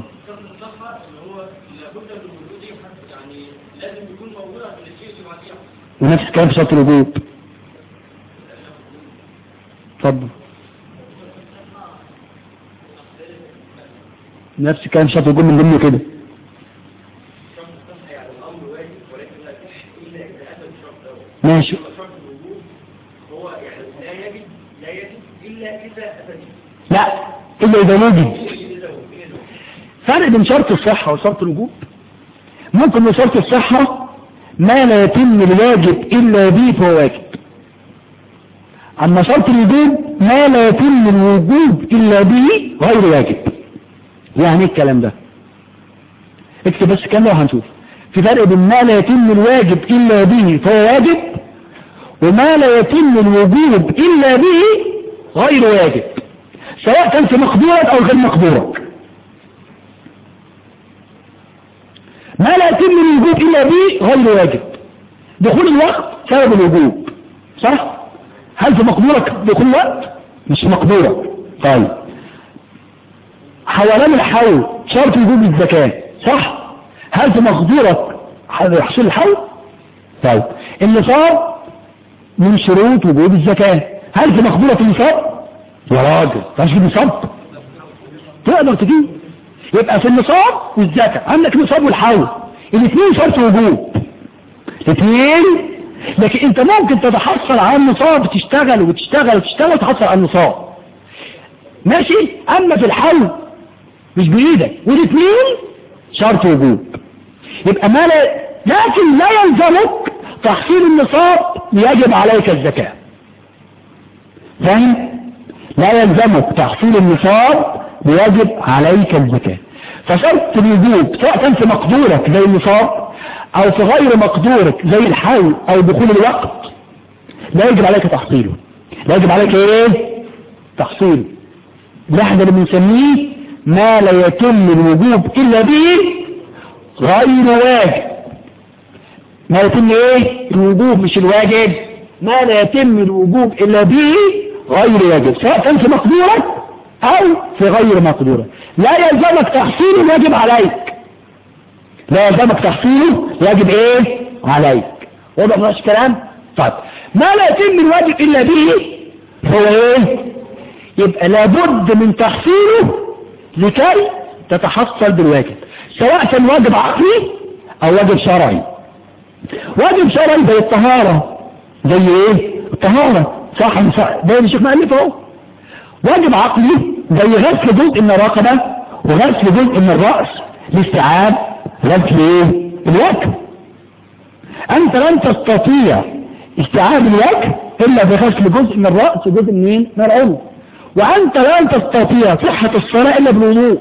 ونفس الكلام في شرط الوجوب اتفضل نفس الكلام في شرط الوجوب من ضمنه كده ماشي لا إلا إذا وجد فرق بين شرط الصحة وشرط الوجوب ممكن من شرط الصحة ما لا يتم الواجب إلا به فهو واجب أما شرط الوجوب ما لا يتم الوجوب إلا به غير واجب يعني ايه الكلام ده اكتب بس كام وهنشوف في فرق بين ما لا يتم الواجب إلا به فهو واجب وما لا يتم الوجوب إلا به غير واجب سواء كان في مقدورك أو غير مقدورك ما لا يتم الوجوب إلا به غير واجب دخول الوقت سبب الوجوب صح؟ هل في مقدورك دخول الوقت؟ مش في مقدورك طيب حولان الحول شرط وجوب الزكاة صح؟ هل في مقدورك حصول الحول؟ طيب النصاب من شروط وجوب الزكاة هل في مقدورة النصاب؟ يا راجل مش في النصاب تقدر تجيب يبقى في النصاب والزكاة عندك نصاب والحول الاثنين شرط وجوب الاثنين لكن انت ممكن تتحصل على النصاب تشتغل وتشتغل وتشتغل وتحصل على النصاب ماشي اما في الحول مش بايدك والاثنين شرط وجوب يبقى ما لا لكن لا يلزمك تحصيل النصاب يجب عليك الزكاة فاهم لا يلزمك تحصيل النصاب يجب عليك الزكاة فشرط الوجوب سواء كان في مقدورك زي النصاب او في غير مقدورك زي الحول او دخول الوقت لا يجب عليك تحصيله لا يجب عليك ايه تحصيله ده احنا اللي بنسميه ما لا يتم الوجوب الا به غير واجب ما يتم ايه الوجوب مش الواجب ما لا يتم الوجوب الا به غير واجب سواء كان في مقدورك او في غير مقدورك لا يلزمك تحصيله واجب عليك لا يلزمك تحصيله واجب ايه عليك واضح مش كلام طيب ما لا يتم الواجب الا به هو ايه يبقى لابد من تحصيله لكي تتحصل بالواجب سواء كان واجب عقلي او واجب شرعي واجب شرعي زي الطهارة زي ايه الطهارة صح مش صح ده نشوف مؤلف اهو واجب عقلي زي غسل جزء من الرقبة وغسل جزء من الرأس لاستيعاب غسل ايه الوجه انت لن تستطيع استيعاب الوجه الا بغسل جزء من الرأس وجزء منين من العنق وانت لن تستطيع صحة الصلاة الا بالوضوء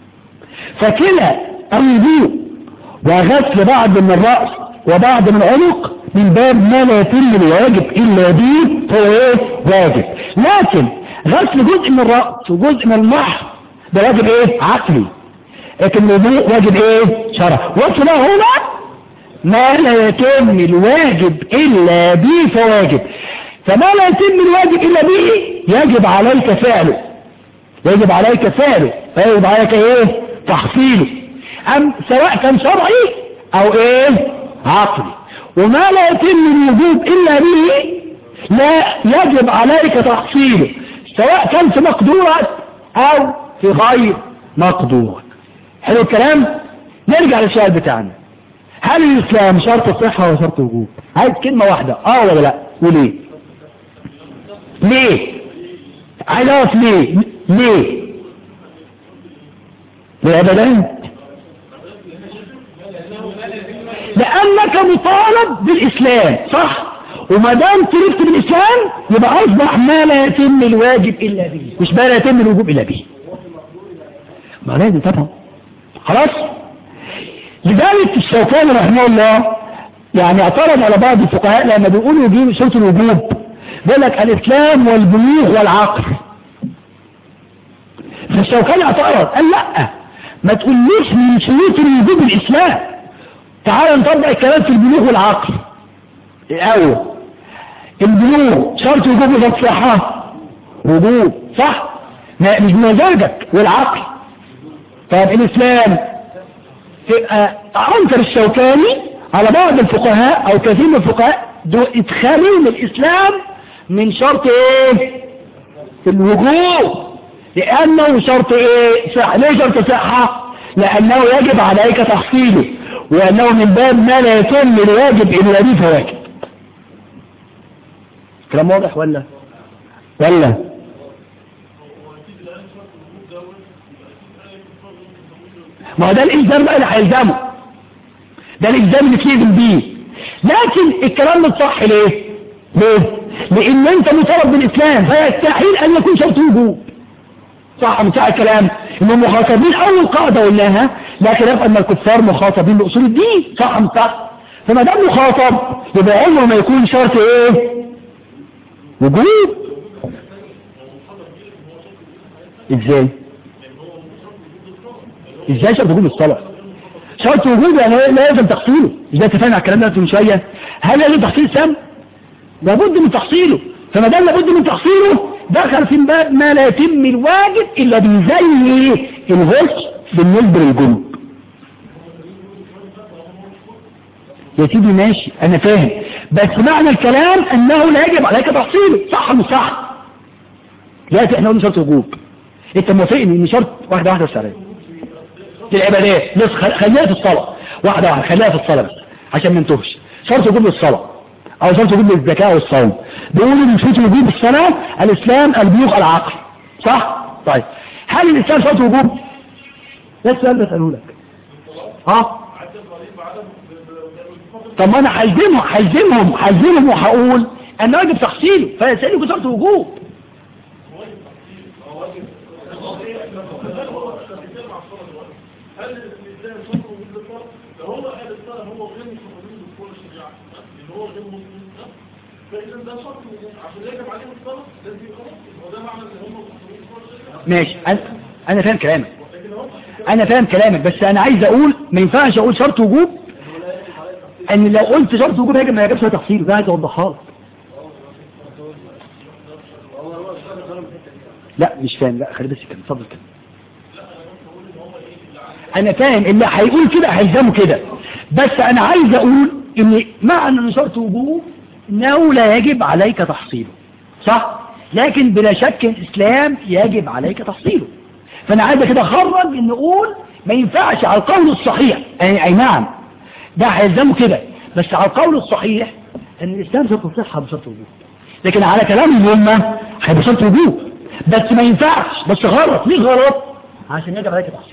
فكلا الوضوء وغسل بعض من الرأس وبعض من العنق من باب ما لا يتم الواجب الا به هو ايه واجب لكن غسل جزء من الرأس وجزء من المحر ده واجب ايه عقلي لكن الوضوء واجب ايه شرع وكلاهما ما لا يتم الواجب الا به فواجب فما لا يتم الواجب الا به يجب عليك فعله يجب عليك فعله فيجب عليك ايه تحصيله ام سواء كان شرعي او ايه عقلي وما لا يتم الوجوب الا به لا يجب عليك تحصيله سواء كان في مقدورك او في غير مقدورك حلو الكلام نرجع للسؤال بتاعنا هل الاسلام شرط صحة ولا شرط وجوب عايز كلمة واحدة اه ولا لا وليه ليه عايز اعرف ليه ليه ليه ابدا لانك مطالب بالاسلام صح وما دام تركت بالاسلام يبقى اصبح ما لا يتم الواجب الا به مش ما لا يتم الوجوب الا به ما لازم طبعا خلاص لذلك الشوكاني رحمه الله يعني اعترض على بعض الفقهاء لما بيقولوا يجيب شروط الوجوب بيقول لك الاسلام والبلوغ والعقل فالشوكاني اعترض قال لا ما تقوليش من شروط الوجوب الاسلام تعال نطبق الكلام في البلوغ والعقل الاول البلوغ شرط وجوب ولا صحة وجوب صح ما مش بمزاجك والعقل طب الاسلام تبقى انكر الشوكاني على بعض الفقهاء او كثير من الفقهاء دول ادخالين الاسلام من شرط ايه الوجوب لانه شرط ايه صح ليه شرط صحة لانه يجب عليك تحصيله وانه من باب ما لا يتم الواجب الا به فواجب كلام واضح ولا ولا ما هو ده الالزام بقى اللي هيلزمه ده الالزام اللي فيه بيه لكن الكلام مش صح ليه ليه لان انت مطالب بالاسلام فيستحيل ان يكون شرط وجوب صح مش الكلام انهم مخاطبين اول قاعده قلناها لكن يبقى ان الكفار مخاطبين باصول الدين صح مش صح فما دام مخاطب يبقى عمره ما يكون شرط ايه وجود ازاي ازاي شرط وجود الصلاة شرط وجود يعني لا لازم تحصيله ازاي اتفقنا على الكلام ده من شوية هل لازم تحصيل سم لابد من تحصيله فما دام لابد من تحصيله دخل في باب ما لا يتم الواجب الا بزي الغش بالنسبة للجنوب يا سيدي ماشي انا فاهم بس معنى الكلام انه لا يجب عليك تحصيله صح مش صح دلوقتي احنا قلنا شرط وجوب انت موافقني ان شرط واحده واحده السلام في العبادات بس خليها في الصلاه واحده واحده خليها في الصلاه بس عشان ما نتوهش شرط وجوب للصلاه او شرط وجوب للزكاه والصوم بيقولوا ان شرط وجوب الصلاه الاسلام البلوغ العقل صح طيب هل الاسلام شرط وجوب ده السؤال بسأله لك اه طب ما انا هلزمهم هلزمهم هلزمهم وهقول ان واجب تحصيله فيسألني شرط وجوب هل الإسلام شرط وجود للطلب؟ لو هو قال الطلب هو غير مستقبلين بكل الشريعة اللي هو غير مسلم ده فإذا ده شرط وجود عشان يجب عليهم الطلب لازم يبقى مسلم هو ده معنى ان هم مستقبلين بكل الشريعة ماشي انا انا فاهم كلامك لكن هم انا فاهم كلامك بس انا عايز اقول ما ينفعش اقول شرط وجوب ان لو قلت شرط وجوب يجب ما يجبش تفصيل ده عايز اوضحها لك لا مش فاهم لا خلي بس كده اتفضل كده انا فاهم اللي هيقول كده هيلزمه كده بس انا عايز اقول ان معنى ان شرط وجوب انه لا يجب عليك تحصيله صح لكن بلا شك الاسلام يجب عليك تحصيله فانا عايز كده اخرج ان نقول ما ينفعش على القول الصحيح اي, أي نعم ده هيلزمه كده بس على القول الصحيح ان الاسلام شرط الصحه بشرط وجوب لكن على كلام الامه هيبقى شرط وجوب بس ما ينفعش بس غلط ليه غلط عشان يجب عليك تحصيل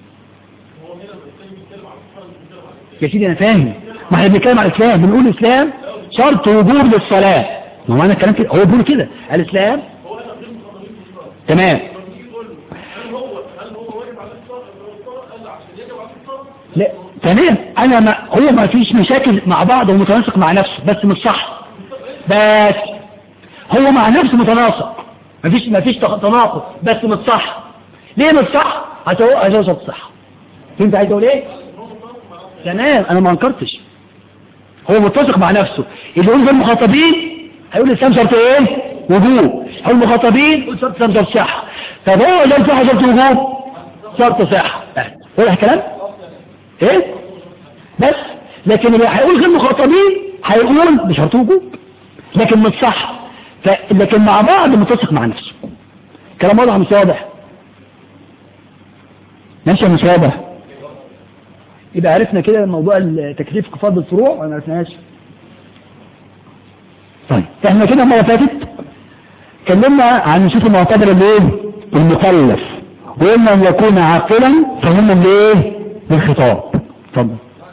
يا سيدي انا فاهم ما احنا بنتكلم على الاسلام بنقول الاسلام شرط وجوب للصلاه ما هو انا الكلام كده هو بيقول كده الاسلام تمام هل هو هل هو واجب عليه الطلب الطلب قال عشان يجب عليه الطلب لا تمام انا ما هو ما فيش مشاكل مع بعض ومتناسق مع نفسه بس مش صح بس هو مع نفسه متناسق ما فيش ما فيش تناقض بس مش صح ليه مش صح عشان هو عشان صح صح فهمت عايز اقول ايه تمام انا ما انكرتش هو متفق مع نفسه اللي يقول المخاطبين هيقول الاسلام شرط ايه وجوب هو المخاطبين يقول شرط الاسلام شرط صحه طب هو لو صح شرط وجوب شرط صحه واضح الكلام ايه بس لكن اللي هيقول غير مخاطبين هيقول بشرط وجوب لكن مش صح ف... لكن مع بعض متفق مع نفسه كلام واضح مش واضح ماشي مش واضح يبقى عرفنا كده موضوع التكليف كفاض الفروع ولا ما عرفناش طيب احنا كده المره فاتت اتكلمنا عن نشوف المعتبر الايه المكلف وإما أن يكون عاقلا فهم الايه بالخطاب اتفضل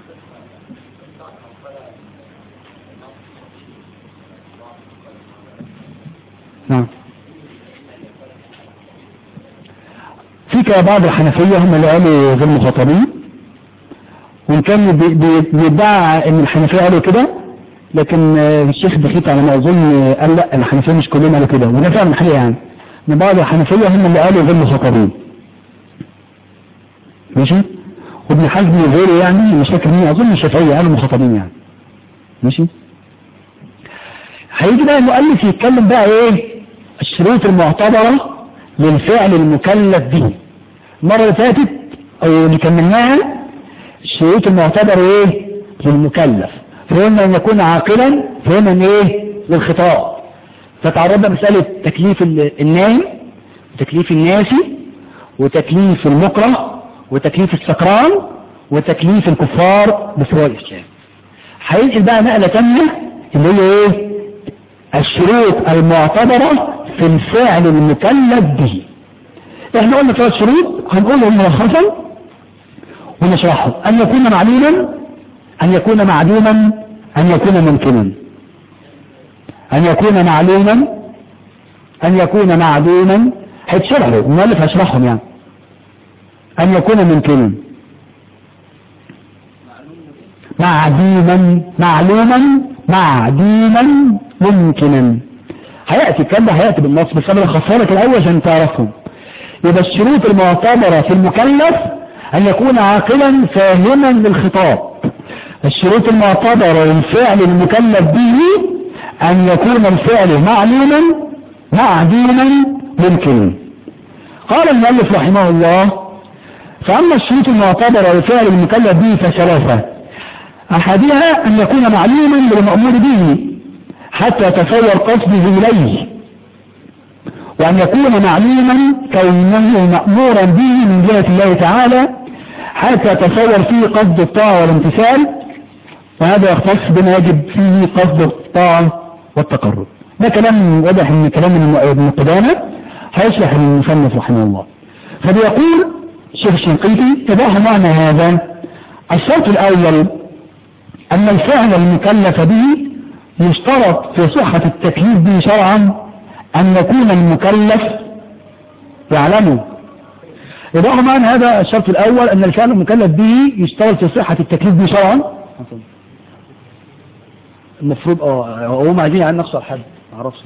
نعم في كده بعض الحنفية هم اللي قالوا غير مخاطبين وإن كان بي- بي- بيدعى إن الحنفية قالوا كده لكن آه، الشيخ دخيت على ما أظن آه، قال لا الحنفية مش كلهم قالوا كده وده فعلا حقيقة يعني إن بعض الحنفية هم اللي قالوا غير مخاطبين ماشي وابن حزم وغيره يعني مش فاكر مين أظن الشافعية قالوا مخاطبين يعني ماشي هيجي بقى المؤلف يتكلم بقى ايه الشروط المعتبرة للفعل المكلف به المرة اللي فاتت او اللي كملناها الشروط المعتبرة ايه للمكلف فهمنا ان يكون عاقلا فهمنا ان ايه للخطاب فتعرضنا مسألة تكليف ال- النايم وتكليف الناسي وتكليف المكره وتكليف السكران وتكليف الكفار بفروع الإسلام هينقل بقى نقلة تانية اللي هي ايه الشروط المعتبرة في الفعل المكلف به احنا قلنا ثلاث شروط هنقولهم ملخصا ونشرحهم ان يكون معلوما ان يكون معدوما ان يكون ممكنا ان يكون معلوما ان يكون معدوما هيتشرحوا المؤلف هيشرحهم يعني ان يكون ممكنا معدوما معلوما معدوما ممكنا هيأتي الكلام ده هيأتي بالنص بس انا بخصها لك الاول عشان تعرفهم يبقى الشروط المعتبرة في المكلف ان يكون عاقلا فاهما للخطاب الشروط المعتبرة للفعل المكلف به ان يكون الفعل معلوما معدوما ممكنا قال المؤلف رحمه الله فأما الشروط المعتبرة لفعل المكلف به فثلاثة أحدها أن يكون معلوما بالمأمور به حتى يتصور قصده إليه وأن يكون معلوما كونه مأمورا به من جهة الله تعالى حتى يتصور فيه قصد الطاعة والامتثال وهذا يختص بما يجب فيه قصد الطاعة والتقرب ده كلام واضح ان كلام ابن قدامة هيشرح المصنف رحمه الله فبيقول الشيخ الشنقيطي تباه معنى هذا الشرط الأول أن الفعل المكلف به يشترط في صحة التكليف به شرعا أن يكون المكلف يعلمه يبقى معنى هذا الشرط الأول أن الفعل المكلف به يشترط في صحة التكليف به شرعا المفروض اه هم عايزين يعني نخسر حد ما اعرفش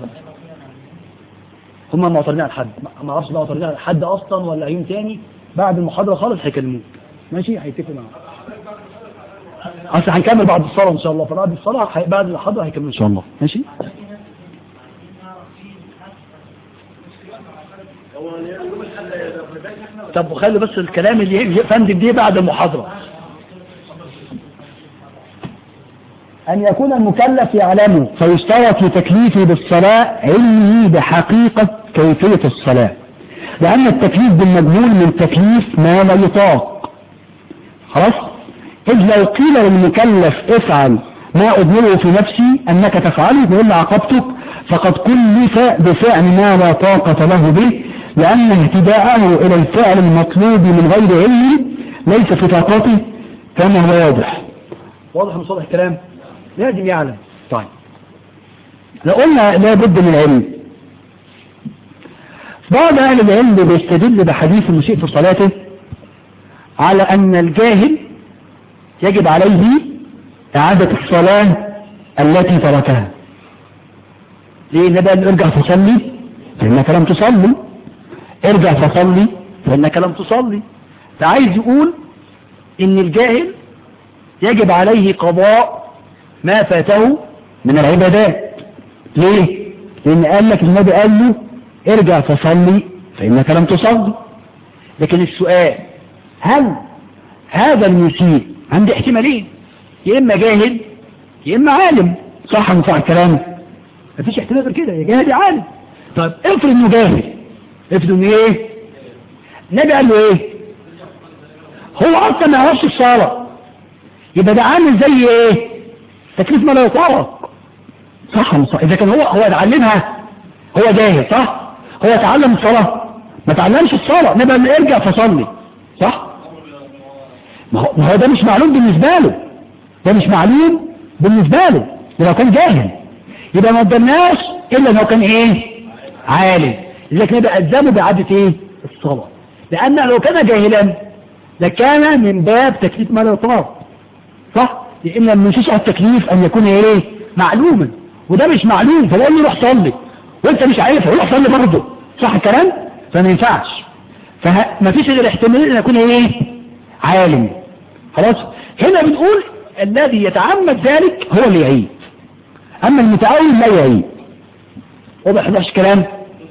هم معترضين على حد ما اعرفش بقى معترضين على حد اصلا ولا يوم تاني بعد المحاضره خالص هيكلموك ماشي هيتفق معاك اصل هنكمل بعد الصلاه ان شاء الله فبعد الصلاه هي- بعد المحاضره هيكملوا ان شاء الله ماشي طب وخلي بس الكلام اللي يفندم دي بعد المحاضره أن يكون المكلف يعلمه فيشترط لتكليفه بالصلاة علمه بحقيقة كيفية الصلاة لأن التكليف بالمجهول من تكليف ما لا يطاق خلاص إذ لو قيل للمكلف افعل ما أضمره في نفسي أنك تفعله وإلا عاقبتك فقد كلف بفعل ما لا طاقة له به لأن اهتداءه إلى الفعل المطلوب من غير علم ليس في طاقته كما هو واضح واضح من صالح الكلام لازم يعلم طيب لو قلنا لا بد من العلم بعض أهل العلم بيستدل بحديث المسيء في صلاته على أن الجاهل يجب عليه إعادة الصلاة التي تركها ليه النبي قال ارجع فصلي فإنك لم تصلي ارجع فصلي فإنك لم تصلي فعايز يقول إن الجاهل يجب عليه قضاء ما فاته من العبادات ليه لان قال لك النبي قال له ارجع فصلي فانك لم تصلي لكن السؤال هل هذا المسيء عنده احتمالين يا اما جاهل يا اما عالم صح من صح الكلام مفيش احتمال غير كده يا جاهل يا عالم طيب افرض انه جاهل افرض انه ايه النبي قال له ايه هو اصلا ما يعرفش الصلاه يبقى ده عامل زي ايه تكليف ما لا يطاق صح ولا صح اذا كان هو هو اتعلمها هو جاهل صح هو اتعلم الصلاه ما تعلمش الصلاه نبقى ما ارجع فصلي صح ما هو, ما هو ده مش معلوم بالنسبه له ده مش معلوم بالنسبه له ده لو كان جاهل يبقى ما قدرناش الا لو كان ايه عالم لذلك نبقى الزمه باعاده ايه الصلاه لان لو كان جاهلا لكان من باب تكليف ما لا يطاق صح لان من شيء التكليف ان يكون ايه معلوما وده مش معلوم فبقول له روح صلي وانت مش عارفه روح صلي برضه صح الكلام فما ينفعش فما فيش غير احتمال ان يكون ايه عالم خلاص هنا بنقول الذي يتعمد ذلك هو اللي يعيد اما المتعود لا يعيد واضح مش كلام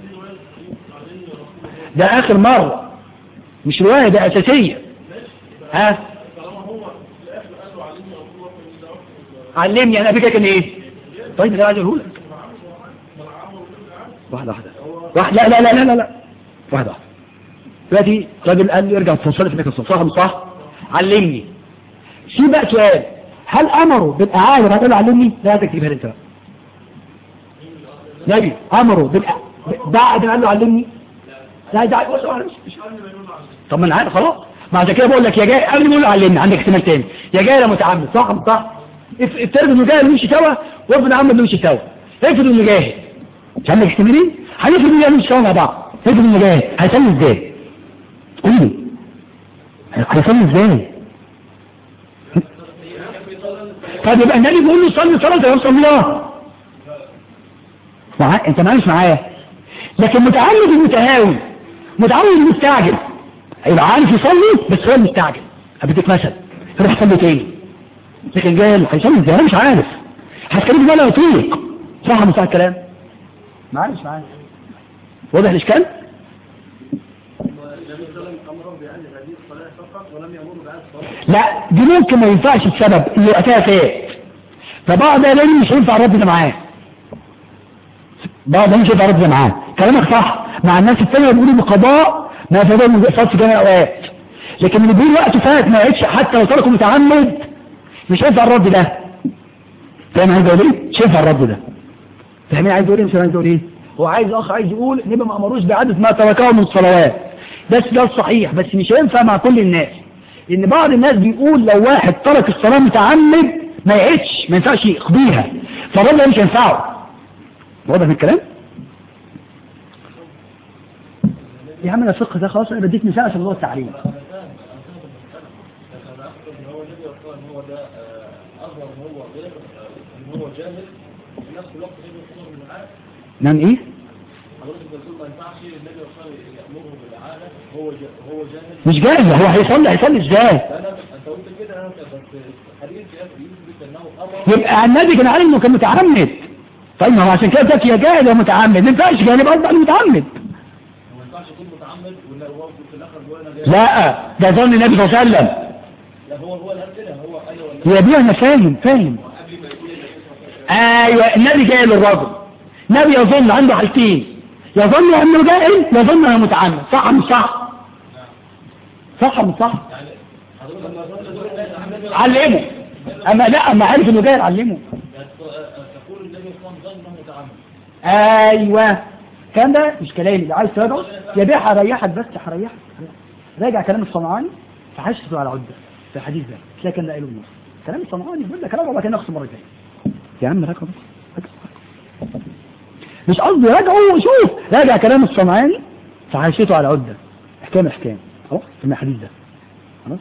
ده اخر مرة مش رواية ده اساسية ها علمني انا بك كان ايه طيب ده عايز اقول لك واحده واحده واحد لا لا لا لا لا لا واحده واحده دلوقتي راجل قال لي ارجع تصلي في مكان صح مش صح علمني في بقى سؤال هل امره بالاعاده هتقول له علمني لا هذا تجيبها لي انت بقى نبي امره بالأ... بعد ما قال له علمني لا ده بص أنا مش مش طب ما انا عارف خلاص ما عشان كده بقول لك يا جاي قبل ما اقول له علمني عندك احتمال تاني يا جاي يا متعمد صح مش صح اف- افترض انه جاهل مش سوا وافرض عمد مش سوا افرض انه جاهل مش عندك احتمالين هنفرض انه جاهل مش سوا مع بعض افرض انه جاهل هيصلي ازاي قول لي هيصلي ازاي طب يبقى النبي بيقول له صلي صلاه يا الله مع... انت معايش معايا لكن متعمد المتهاون متعمد المستعجل يبقى عارف يصلي بس هو المستعجل اديك مثل يروح يصلي تاني لكن جاي هيصلي ازاي أنا مش عارف هتكلم ولا يطيق صح مش الكلام معلش معايا واضح الاشكال لا دي ممكن ما ينفعش السبب اللي وقتها فات فبعض العلم مش هينفع الرد ده معاه بعض العلم مش هينفع الرد ده معاه كلامك صح مع الناس الثانيه بيقولوا بقضاء ما فاتهم من فات في جميع الاوقات لكن اللي بيقول وقته فات ما يعيدش حتى لو تركه متعمد مش هينفع الرد ده فاهم عايز اقول ايه؟ مش هينفع الرد ده فاهمين عايز اقول ايه مش عايز اقول ايه؟ هو عايز اخ عايز يقول نبقى ما امروش بعدد ما تركه من الصلوات بس ده الصحيح بس مش هينفع مع كل الناس لان بعض الناس بيقول لو واحد ترك الصلاة متعمد ما يعيدش ما ينفعش يقضيها فالراجل ده مش هينفعه واضح من الكلام يا عم انا الفقه ده خلاص انا بديك مثال عشان موضوع التعليم هو النبي صلى الله هو ده اظهر ان هو غير ان هو جاهل في نفس الوقت غير يصدر من العالم نعم ايه حضرتك بتقول ما ينفعش النبي صلى الله عليه وسلم يامره بالعاده هو جا- هو جاهل مش جاهز هو هيصلي هيصلي ازاي انا انت قلت كده انا بس حديث يثبت انه امر يبقى النبي كان عارف انه كان متعمد طيب ما هو عشان كده قلت يا جاهل يا متعمد ما ينفعش جاهل يبقى قصدي متعمد ما ينفعش يكون متعمد ولا هو في الاخر بيقول انا جاهل لا ده ظن النبي صلى الله عليه وسلم لا هو هو اللي قال كده هو ايوه ولا هي دي انا فاهم فاهم ايوه النبي جاي للراجل نبي يظن عنده حالتين يظن انه جاهل يظن انه متعمد صح مش صح صح مش صح يعني حضرتك لما تقول النبي علمه اما لا اما عارف انه جاهل علمه تقول النبي صلى الله عليه وسلم ظن انه متعمد ايوه الكلام ده مش كلامي اللي عايز تراجعه يا بيه هريحك بس هريحك راجع كلام الصنعاني فحشته على عده في الحديث ده تلاقي كان ده قايله النص كلام الصنعاني بقول لك راجعه وبعد كده ناخده مره ثانيه يا عم راجعه بس راجعه. مش قصدي راجعه وشوف راجع كلام الصنعاني فحشته على عده احكام احكام خلاص في الحديث ده خلاص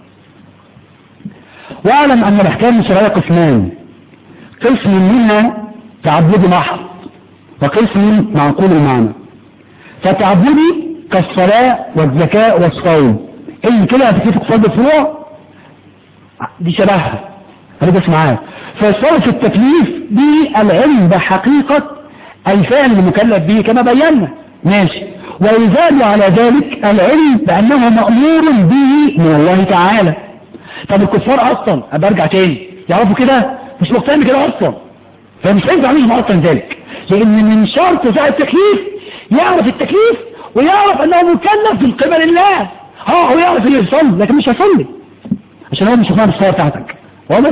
واعلم ان الاحكام الشرعيه قسمان قسم منها تعبدي محض وقسم معقول المعنى فتعبدي كالصلاة والزكاة والصوم اللي كده هتكتب فرض الفروع دي شبهها هتبقى معاك فالصلاة في التكليف دي العلم بحقيقة الفعل المكلف به كما بينا ماشي ويزاد على ذلك العلم بأنه مأمور به من الله تعالى طب الكفار أصلا أبقى أرجع تاني يعرفوا كده مش مقتنع كده أصلا فمش هينفع عليهم أصلا ذلك لأن من شرط ساعة التكليف يعرف التكليف ويعرف أنه مكلف من قبل الله اه هو يعرف انه يصلي لكن مش هيصلي عشان هو مش فاهم الصلاة بتاعتك واضح؟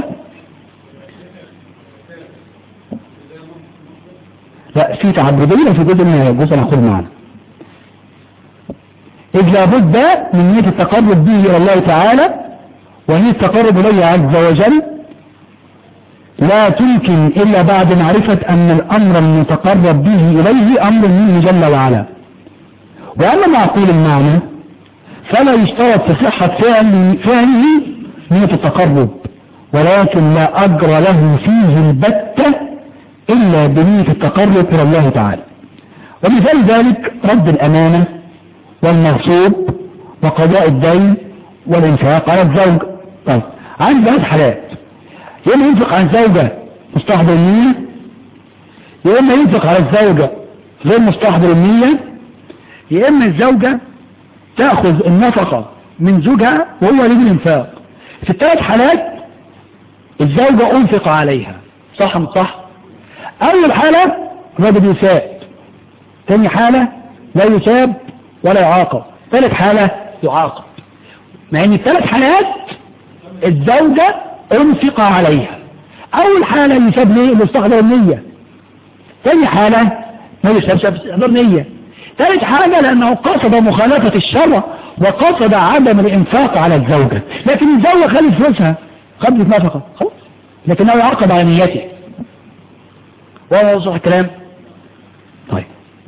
لا في تعبدية في جزء من جزء نقول معنا إذ لابد من نية التقرب به إلى الله تعالى وهي التقرب إليه عز وجل لا تمكن إلا بعد معرفة أن الأمر المتقرب به إليه أمر منه جل وعلا وأما معقول المعنى فلا يشترط في صحة فعل فعله نية التقرب ولكن لا أجر له فيه البتة إلا بنية التقرب إلى الله تعالى ومثال ذلك رد الأمانة والمغصوب وقضاء الدين والإنفاق على الزوج طيب عندي ثلاث حالات يا إما ينفق على الزوجة مستحضر النية يا إما ينفق على الزوجة غير مستحضر النية يا إما الزوجة تأخذ النفقة من زوجها وهو يريد الإنفاق في الثلاث حالات الزوجة أنفق عليها صح مش صح أول حالة الرجل يساب ثاني حالة لا يساب ولا يعاقب ثالث حالة يعاقب مع ان الثلاث حالات الزوجة انفق عليها اول حالة يساب ليه المستحضر النية ثاني حالة ما يسابش استحضار نية ثالث حاجة لانه قصد مخالفة الشرع وقصد عدم الانفاق على الزوجة لكن الزوجة خلت فلوسها قبل نفقة خلاص لكنه يعاقب على نيته واضح الكلام طيب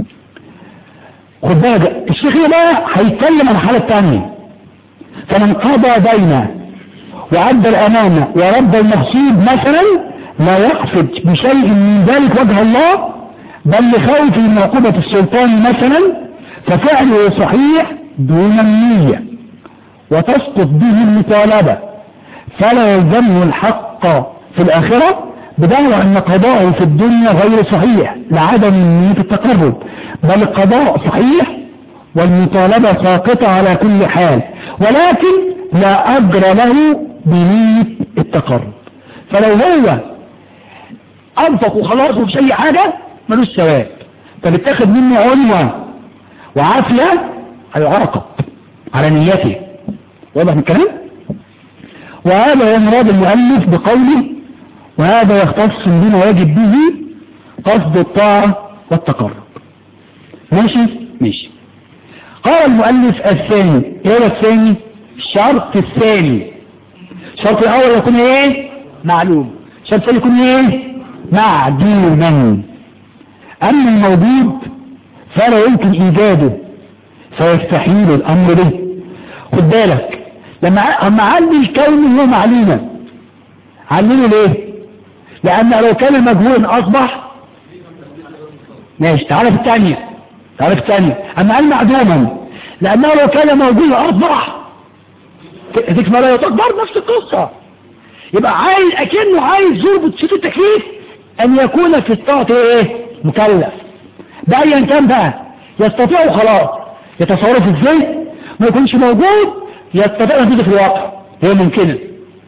خد بالك الشيخ هنا بقى هيتكلم عن الحالة الثانية فمن قضى دينا وعد الأمانة ورد المغصوب مثلا لا يقصد بشيء من ذلك وجه الله بل لخوف من عقوبة السلطان مثلا ففعله صحيح دون النية وتسقط به المطالبة فلا يلزمه الحق في الآخرة بدعوى أن قضاءه في الدنيا غير صحيح لعدم نية التقرب بل القضاء صحيح والمطالبة ساقطة على كل حال ولكن لا أجر له بنية التقرب فلو هو أنفق وخلاص ومش أي حاجة ملوش ثواب فبتاخد منه عنوة وعافية هيعاقب على نيته واضح من الكلام وهذا هو مراد المؤلف بقوله وهذا يختص بما يجب به قصد الطاعة والتقرب ماشي ماشي قال المؤلف الثاني ايه هو الثاني الشرط الثاني الشرط الاول يكون ايه معلوم الشرط الثاني يكون ايه معدوما اما الموجود فلا يمكن ايجاده فيستحيل الامر به خد بالك لما اما علم الكون هو معلومة علمه ليه لان لو كان مجهولا اصبح ماشي تعالى في الثانية تعالى في الثانية اما قال معدوما لانه لو كان موجودا اصبح تكمل لا تكبر نفس القصة يبقى عايز اكنه عايز يربط شيء التكليف ان يكون في الطاعة ايه مكلف بايا كان بقى يستطيع خلاص يتصرف ازاي ما يكونش موجود يستطيع نتيجة في الواقع هي ممكنة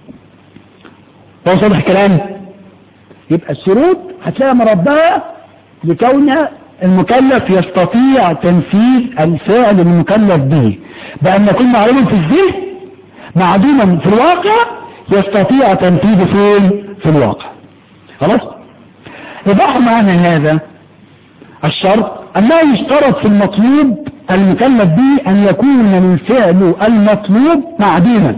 واضح الكلام يبقى الشروط هتلاقي مربها لكونها المكلف يستطيع تنفيذ الفعل المكلف به بأن يكون معلوما في الذهن معدوما في الواقع يستطيع تنفيذه فين في الواقع خلاص إضاح معنى هذا الشرط أنه يشترط في المطلوب المكلف به أن يكون الفعل المطلوب معدوما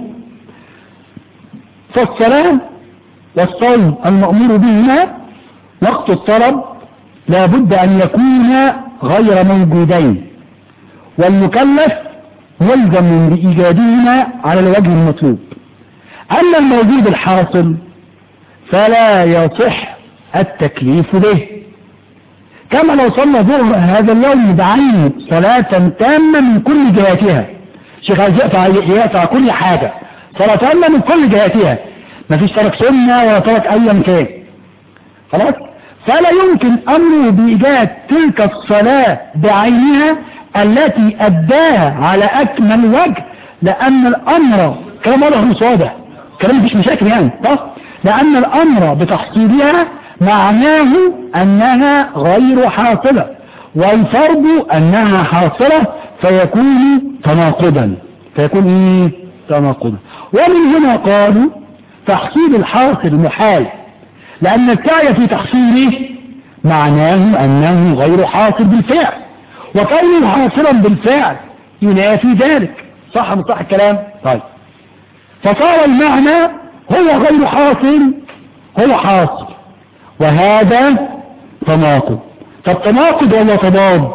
فالصلاة والصوم المأمور بهما وقت الطلب لا بد أن يكون غير موجودين والمكلف ملزم بإيجادهما على الوجه المطلوب أما الموجود الحاصل فلا يصح التكليف به كما لو صلى ظهر هذا اليوم بعين صلاة تامة من كل جهاتها شيخ عايز يقطع يقطع كل حاجة صلاة تامة من كل جهاتها مفيش ترك سنة ولا ترك أيا كان خلاص فلا يمكن أمره بإيجاد تلك الصلاة بعينها التي أداها على أكمل وجه لأن الأمر كلام واضح مش واضح كلام مفيش مشاكل يعني صح لأن الأمر بتحصيلها معناه أنها غير حاصلة والفرض أنها حاصلة فيكون تناقضا فيكون إيه تناقضا ومن هنا قالوا تحصيل الحاصل محال لأن السعي في تحصيله معناه أنه غير حاصل بالفعل وكونه حاصلا بالفعل ينافي ذلك صح من صح الكلام طيب فصار المعنى هو غير حاصل هو حاصل وهذا تناقض طب تناقض ولا تضاد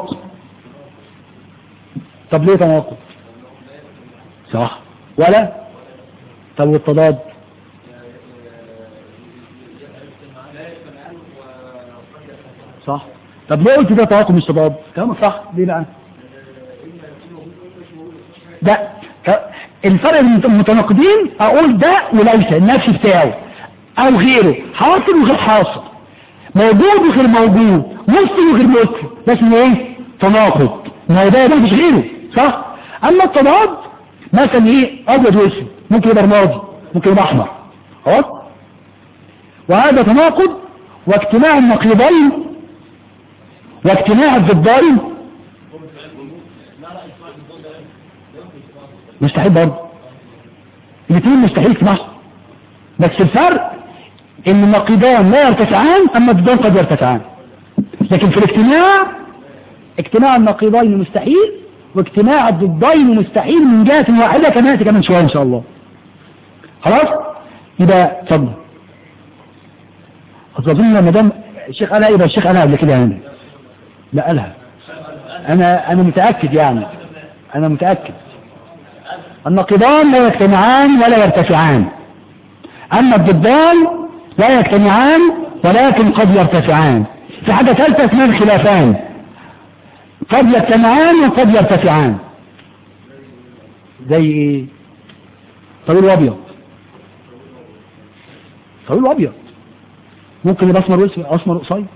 طب ليه تناقض صح ولا طب والتضاد صح طب ليه قلت ده تناقض مش تضاد كلام صح ليه بقى ده الفرق بين المتناقضين اقول ده وليس النفس بتاعه او غيره حاصل وغير حاصل موجود وغير موجود مسلم وغير مسلم ده اسمه ايه تناقض ما هو ده مفيش غيره صح اما التضاد مثلا ايه ابيض واسود ممكن يبقى رمادي ممكن يبقى احمر خلاص وهذا تناقض واجتماع النقيضين واجتماع الضدين مستحيل برضه الاثنين مستحيل اجتماعهم بس الفرق ان النقيضان لا يرتفعان اما الضدان قد يرتفعان لكن في الاجتماع اجتماع النقيضين مستحيل واجتماع الضدين مستحيل من جهة واحدة كما يأتي كمان شوية ان شاء الله خلاص يبقى اتفضل اظن لما دام الشيخ قالها يبقى الشيخ قالها قبل كده يعني لا قالها انا انا متأكد يعني انا متأكد النقيضان لا يجتمعان ولا يرتفعان اما الضدان لا يجتمعان ولكن قد يرتفعان في حاجة ثالثة اسمها الخلافان قد يجتمعان وقد يرتفعان زي ايه طويل وابيض طويل وابيض ممكن يبقى اسمر واسود اسمر قصير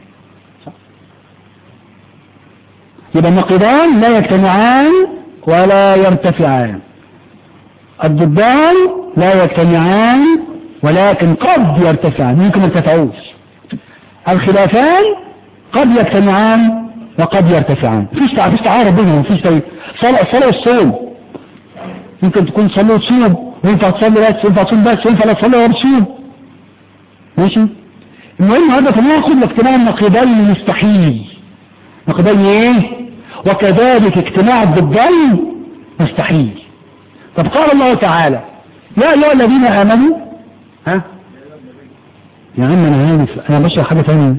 يبقى النقيضان لا يجتمعان ولا يرتفعان الضدان لا يجتمعان ولكن قد يرتفعان ممكن يرتفعوش الخلافان قد يجتمعان وقد يرتفعان فيش فيش تعارض بينهم فيش صلاة الصلاة والصوم ممكن تكون صلي وتصوم وينفع تصلي بس ينفع تصوم بس ينفع لا تصلي ولا تصوم ماشي المهم هذا تناقض لاجتماع النقيضين مستحيل نقيضين ايه وكذلك اجتماع الضدين مستحيل طب قال الله تعالى يا أيها الذين آمنوا ها يا عم أنا عارف أنا بشرح حاجة ثانية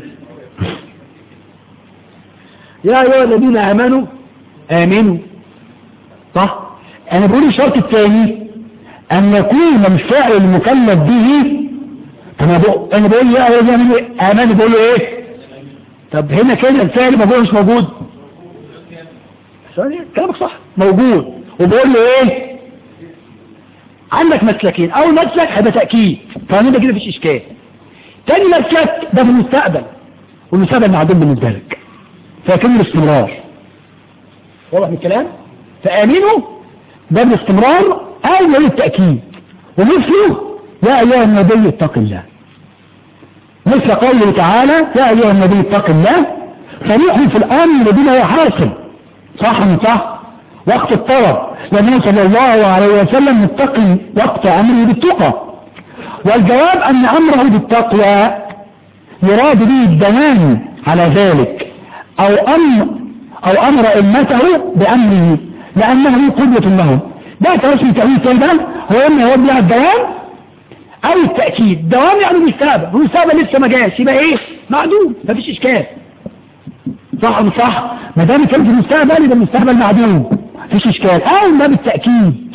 يا أيها الذين آمنوا آمنوا صح أنا بقول الشرط الثاني أن يكون الفعل المكلف به طب أنا بقول أنا بقول يا أيها الذين آمنوا آمنوا بقول له إيه طب هنا كده الفعل موجود مش موجود ثانية كلامك صح موجود وبقول له ايه عندك مسلكين اول مسلك هيبقى تأكيد فاهمين ده كده مفيش اشكال تاني مسلك ده في المستقبل والمستقبل معدوم بالنسبه لك فيكون الاستمرار واضح من الكلام فامنوا ده بالاستمرار او للتأكيد ومثله يا ايها النبي اتق الله مثل قوله تعالى يا ايها النبي اتق الله صريح في الامر بما يحاصل صح من صح وقت الطلب لأنه صلى الله عليه وسلم متقي وقت أمره بالتقى والجواب أن أمره بالتقوى يراد به الدوام على ذلك أو أمر أو أمر أمته بأمره لأنه قدوة لهم ده توسل تأويل كده هو إما يرد لها الدوام أو التأكيد الدوام يعني المستقبل المستقبل لسه ما جاش يبقى إيه معدوم مفيش إشكال صح ولا صح ما دام كان في المستقبل يبقى المستقبل معدوم مفيش اشكال او ما بالتأكيد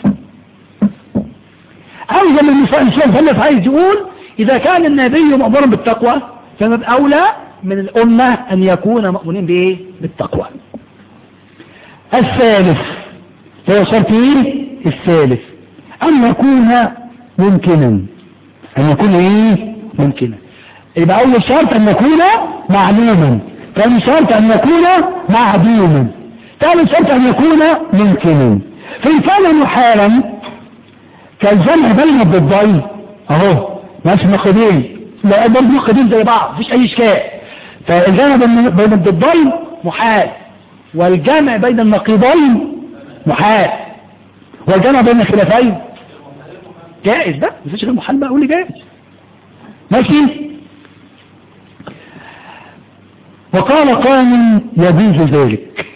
او زي ما المسلم فلس عايز يقول اذا كان النبي مأمورا بالتقوى فما اولى من الامة ان يكون مأمورين بايه بالتقوى الثالث هو شرط ايه الثالث ان يكون ممكنا ان يكون ايه ممكنا يبقى اول شرط ان يكون معلوما ثاني شرط ان يكون معدوما ثالث شرط ان يكون ممكنا فان كان محالا كالجمع بين الضدين اهو ماشي نقدين لا برضه نقدين زي بعض مفيش اي اشكال فالجمع بين الضدين محال والجمع بين النقيضين محال والجمع بين الخلافين جائز ده مفيش غير محال بقى قول لي جائز ماشي وقال قائم يجوز ذلك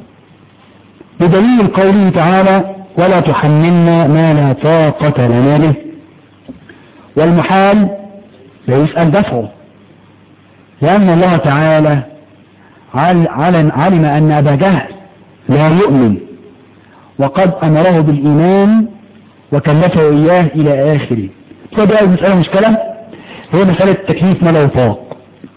بدليل قوله تعالى ولا تحملنا ما لا طاقة لنا به والمحال لا يسأل دفعه لأن الله تعالى علم, علم أن أبا جهل لا يؤمن وقد أمره بالإيمان وكلفه إياه إلى آخره فده المسألة مشكلة هي مسألة تكليف ما لا يطاق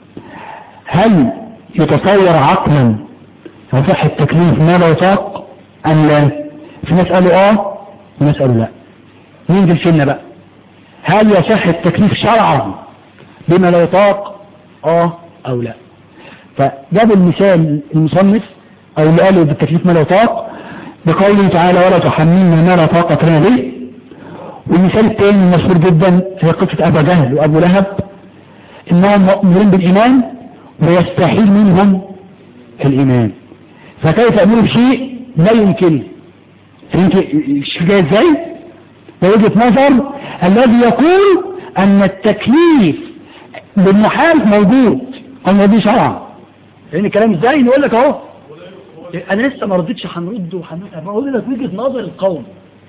هل يتصور عقلا يصح التكليف ما لا يطاق أم لا في ناس قالوا اه في ناس قالوا لا ننزل سنة بقى هل يصح التكليف شرعا بما لا يطاق اه او لا فجاب المثال المصنف او اللي قاله بالتكليف ما لا يطاق بقوله تعالى ولا تحملنا ما لا طاقة لنا به والمثال الثاني المشهور جدا هي قصة ابا جهل وابو لهب انهم مؤمنين بالايمان ويستحيل منهم الإيمان فكيف أمر بشيء لا يمكن فهمت جاي ازاي ووجهة نظر الذي يقول أن التكليف بالمحال موجود أو موجود شرعا لأن الكلام ازاي يقول لك اهو أنا لسه ما رضيتش هنرد وهنرد أنا بقول لك وجهة نظر القوم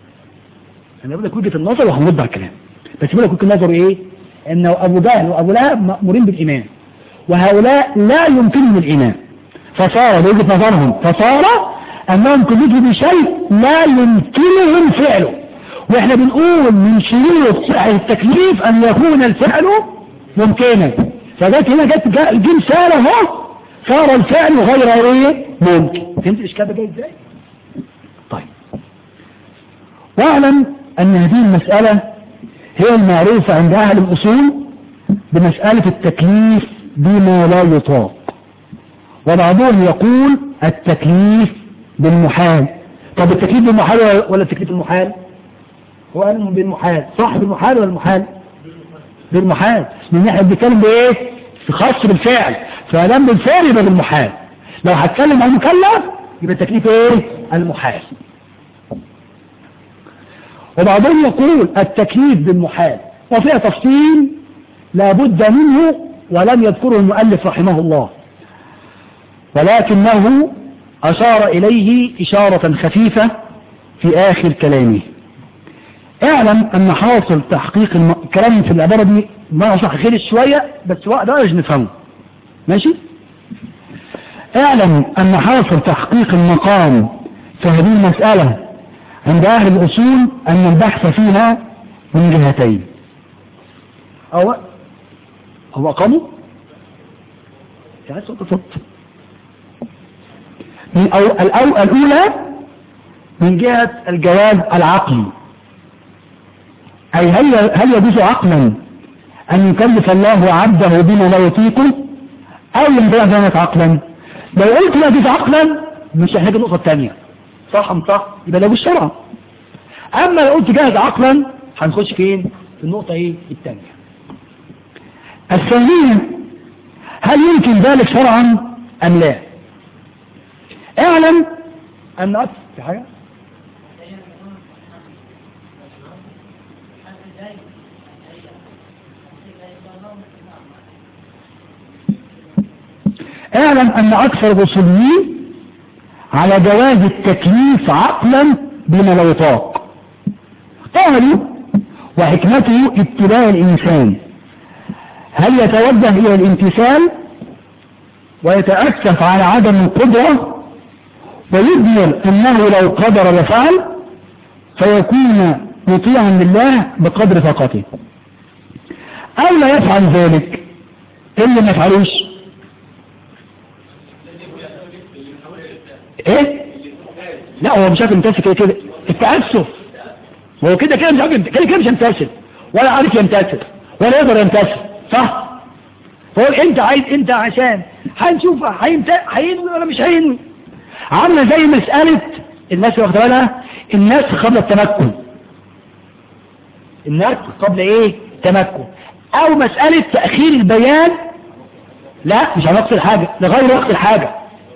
أنا بقول لك وجهة النظر وهنرد على الكلام بس بقول لك وجهة النظر إيه؟ إن أبو جهل وأبو لهب مأمورين بالإيمان وهؤلاء لا يمكنهم الإيمان فصار بوجهة نظرهم فصار أنهم كلهم بشيء لا يمكنهم فعله وإحنا بنقول من شروط صحة التكليف أن يكون الفعل ممكنا فجت هنا جت جيم سالة اهو صار الفعل غير ايه ممكن فهمت الإشكال ده جاي ازاي؟ طيب واعلم أن هذه المسألة هي المعروفة عند أهل الأصول بمسألة التكليف بما لا يطاق وبعضهم يقول التكليف بالمحال طب التكليف بالمحال ولا التكليف بالمحال هو قال بالمحال صح بالمحال ولا المحال بالمحال لان احنا بنتكلم بايه خاص بالفعل فلم بالفعل يبقى بالمحال لو هتكلم عن المكلف يبقى التكليف ايه المحال وبعضهم يقول التكليف بالمحال وفيها تفصيل لابد منه ولم يذكره المؤلف رحمه الله ولكنه أشار إليه إشارة خفيفة في آخر كلامه اعلم أن حاصل تحقيق الم... الكلام في العبارة دي ما أصح خير شوية بس وقت ده نفهمه ماشي اعلم أن حاصل تحقيق المقام في هذه المسألة عند أهل الأصول أن البحث فيها من جهتين أو هو أقاموا يعني صوت صوت من أو الأو الأولى من جهة الجواز العقلي أي هل هل يجوز عقلا أن يكلف الله عبده بما لا يطيقه أو ينبغي ذلك عقلا لو قلت لا يجوز عقلا مش هنحتاج النقطة الثانية صح ام صح يبقى ده بالشرع أما لو قلت جاهز عقلا هنخش فين في النقطة ايه الثانية الثانية هل يمكن ذلك شرعا أم لا اعلم أن أكثر في حاجة اعلم أن أكثر الأصوليين على جواز التكليف عقلا بما لا يطاق قالوا وحكمته ابتلاء الإنسان هل يتوجه إلى الامتثال ويتأسف على عدم القدرة ويظهر أنه لو قدر لفعل فيكون مطيعا لله بقدر طاقته أو لا يفعل ذلك اللي ما يفعلوش ايه لا هو مش عارف يمتثل كده كده التأسف هو كده كده مش عارف يمت- كده كده مش يمتثل ولا عارف يمتثل ولا يقدر يمتثل صح هو انت عايز انت عشان هنشوف هيمت- هينوي ولا مش هينوي عامله زي مسألة الناس واخده بالها الناس قبل التمكن الناس قبل ايه تمكن او مسألة تأخير البيان لا مش على وقت الحاجة لغير وقت الحاجة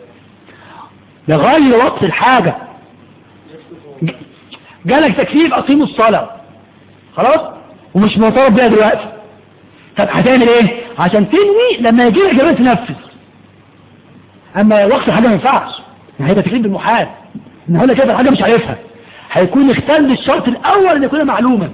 لغير وقت الحاجة ج- جالك تكليف أقيموا الصلاة خلاص ومش مطالب بيها دلوقتي طب هتعمل ايه عشان تنوي لما يجي لك جواب تنفذ اما وقت الحاجة ما ينفعش يعني هيبقى تكليف بالمحال ان هقول لك كده الحاجة مش عارفها هيكون اختل الشرط الاول ان يكون معلوما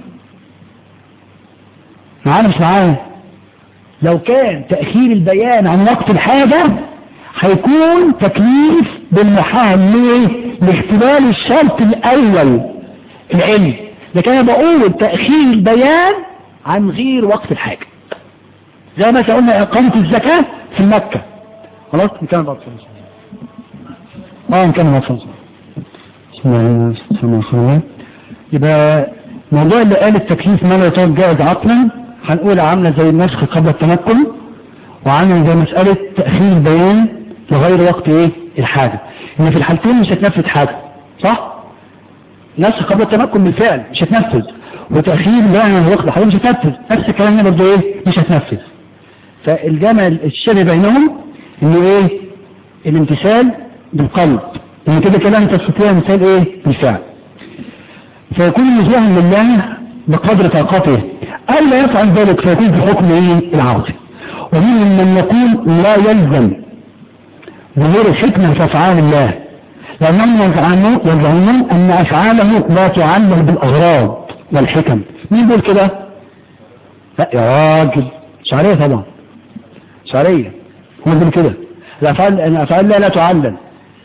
معانا مش معانا لو كان تأخير البيان عن وقت الحاجة هيكون تكليف بالمحال ليه؟ لاختلال الشرط الأول العلم لكن أنا بقول تأخير البيان عن غير وقت الحاجة زي ما قلنا إقامة الزكاة في مكة خلاص نكمل بعد صلاة اه نكمل بعد صلاة بسم الله الرحمن الرحيم يبقى موضوع اللي قال التكليف ما لا يطاق جائز عقلا هنقول عاملة زي النسخ قبل التمكن وعاملة زي مسألة تأخير البيان لغير وقت ايه الحاجة ان في الحالتين مش هتنفذ حاجة صح نسخ قبل التمكن بالفعل مش هتنفذ وتأخير البيان عن وقت الحاجة مش هتنفذ نفس الكلام هنا برضه ايه مش هتنفذ فالجامع الشبه بينهم انه ايه الامتثال بالقلب ان كده كده انت تستطيع مثال ايه بالفعل فيكون نزوها لله بقدر طاقته أو لا يفعل ذلك فيكون في حكم ايه العاصي ومنهم من يقول لا يلزم ظهور الحكمة في أفعال الله لأنهم يزعمون يزعمون أن أفعاله لا تعلل بالأغراض والحكم مين بيقول كده؟ لا يا راجل شعرية طبعا شعرية هم بيقول كده الأفعال أن أفعال الله لا تعلل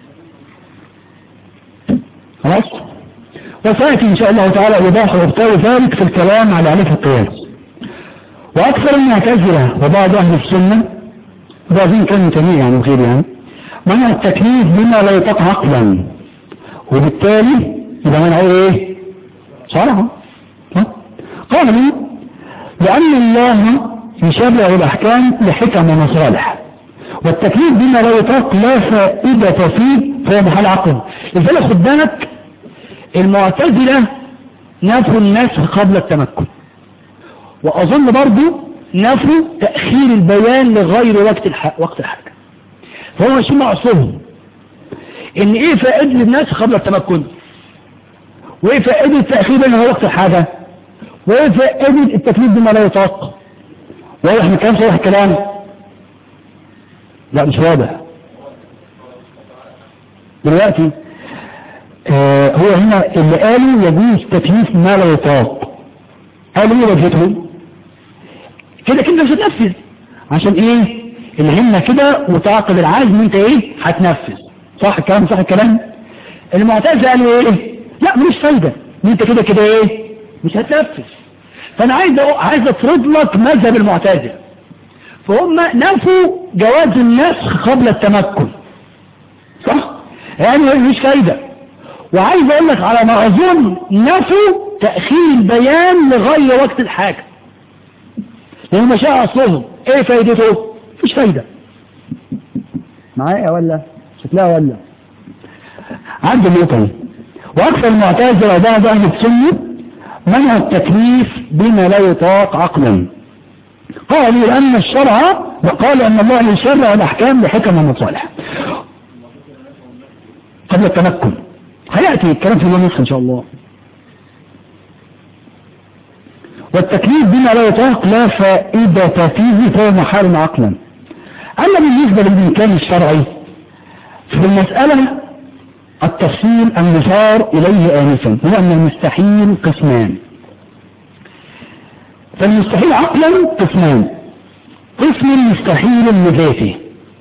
خلاص؟ وسيأتي إن شاء الله تعالى إيضاح وإبطال ذلك في الكلام على عليه القياس وأكثر المعتزلة وبعض أهل السنة بعضهم كانوا تمية يعني وغير يعني منع التكليف بما لا يطاق عقلا وبالتالي يبقى منع ايه صالحا قالوا لأن الله يشرع الأحكام لحكم ومصالح والتكليف بما لا يطاق لا فائدة فيه فهو محل عقل لذلك خد بالك المعتزلة نفوا النسخ قبل التمكن وأظن برضو نفوا تأخير البيان لغير وقت الحق وقت الحاجة فهو شيء معصوم ان ايه فائدة الناس قبل التمكن وايه فائدة تأخير بين وقت الحاجة وايه فائدة التكليف بما لا يطاق واضح من كلام صحيح الكلام لا مش واضح دلوقتي آه هو هنا اللي قالوا يجوز تكليف ما لا يطاق قالوا ايه وجهتهم كده كده مش هتنفذ عشان ايه الهمة كده وتعقد العزم انت ايه هتنفذ صح الكلام صح الكلام المعتزله قالوا ايه لا مش فايدة انت كده كده ايه مش هتنفذ فانا عايز عايز افرض لك مذهب المعتزله فهم نفوا جواز النسخ قبل التمكن صح يعني مش فايدة وعايز اقول لك على ما اظن نفوا تأخير البيان لغاية وقت الحاجة لان مشاء اصلهم ايه فايدته مفيش فايدة معايا ولا شكلها ولا عند النقطة واكثر المعتزله وبعض اهل السنه منع التكليف بما لا يطاق عقلا قالوا لأن الشرع وقال أن الله يشرع الأحكام لحكم ومصالح قبل التمكن هيأتي الكلام في النص إن شاء الله والتكليف بما لا يطاق لا فائدة فيه فهو محال عقلا أما بالنسبة للإمكان الشرعي في المسألة التفصيل المشار إليه آنفا هو أن المستحيل قسمان فالمستحيل عقلا قسمان قسم مستحيل لذاته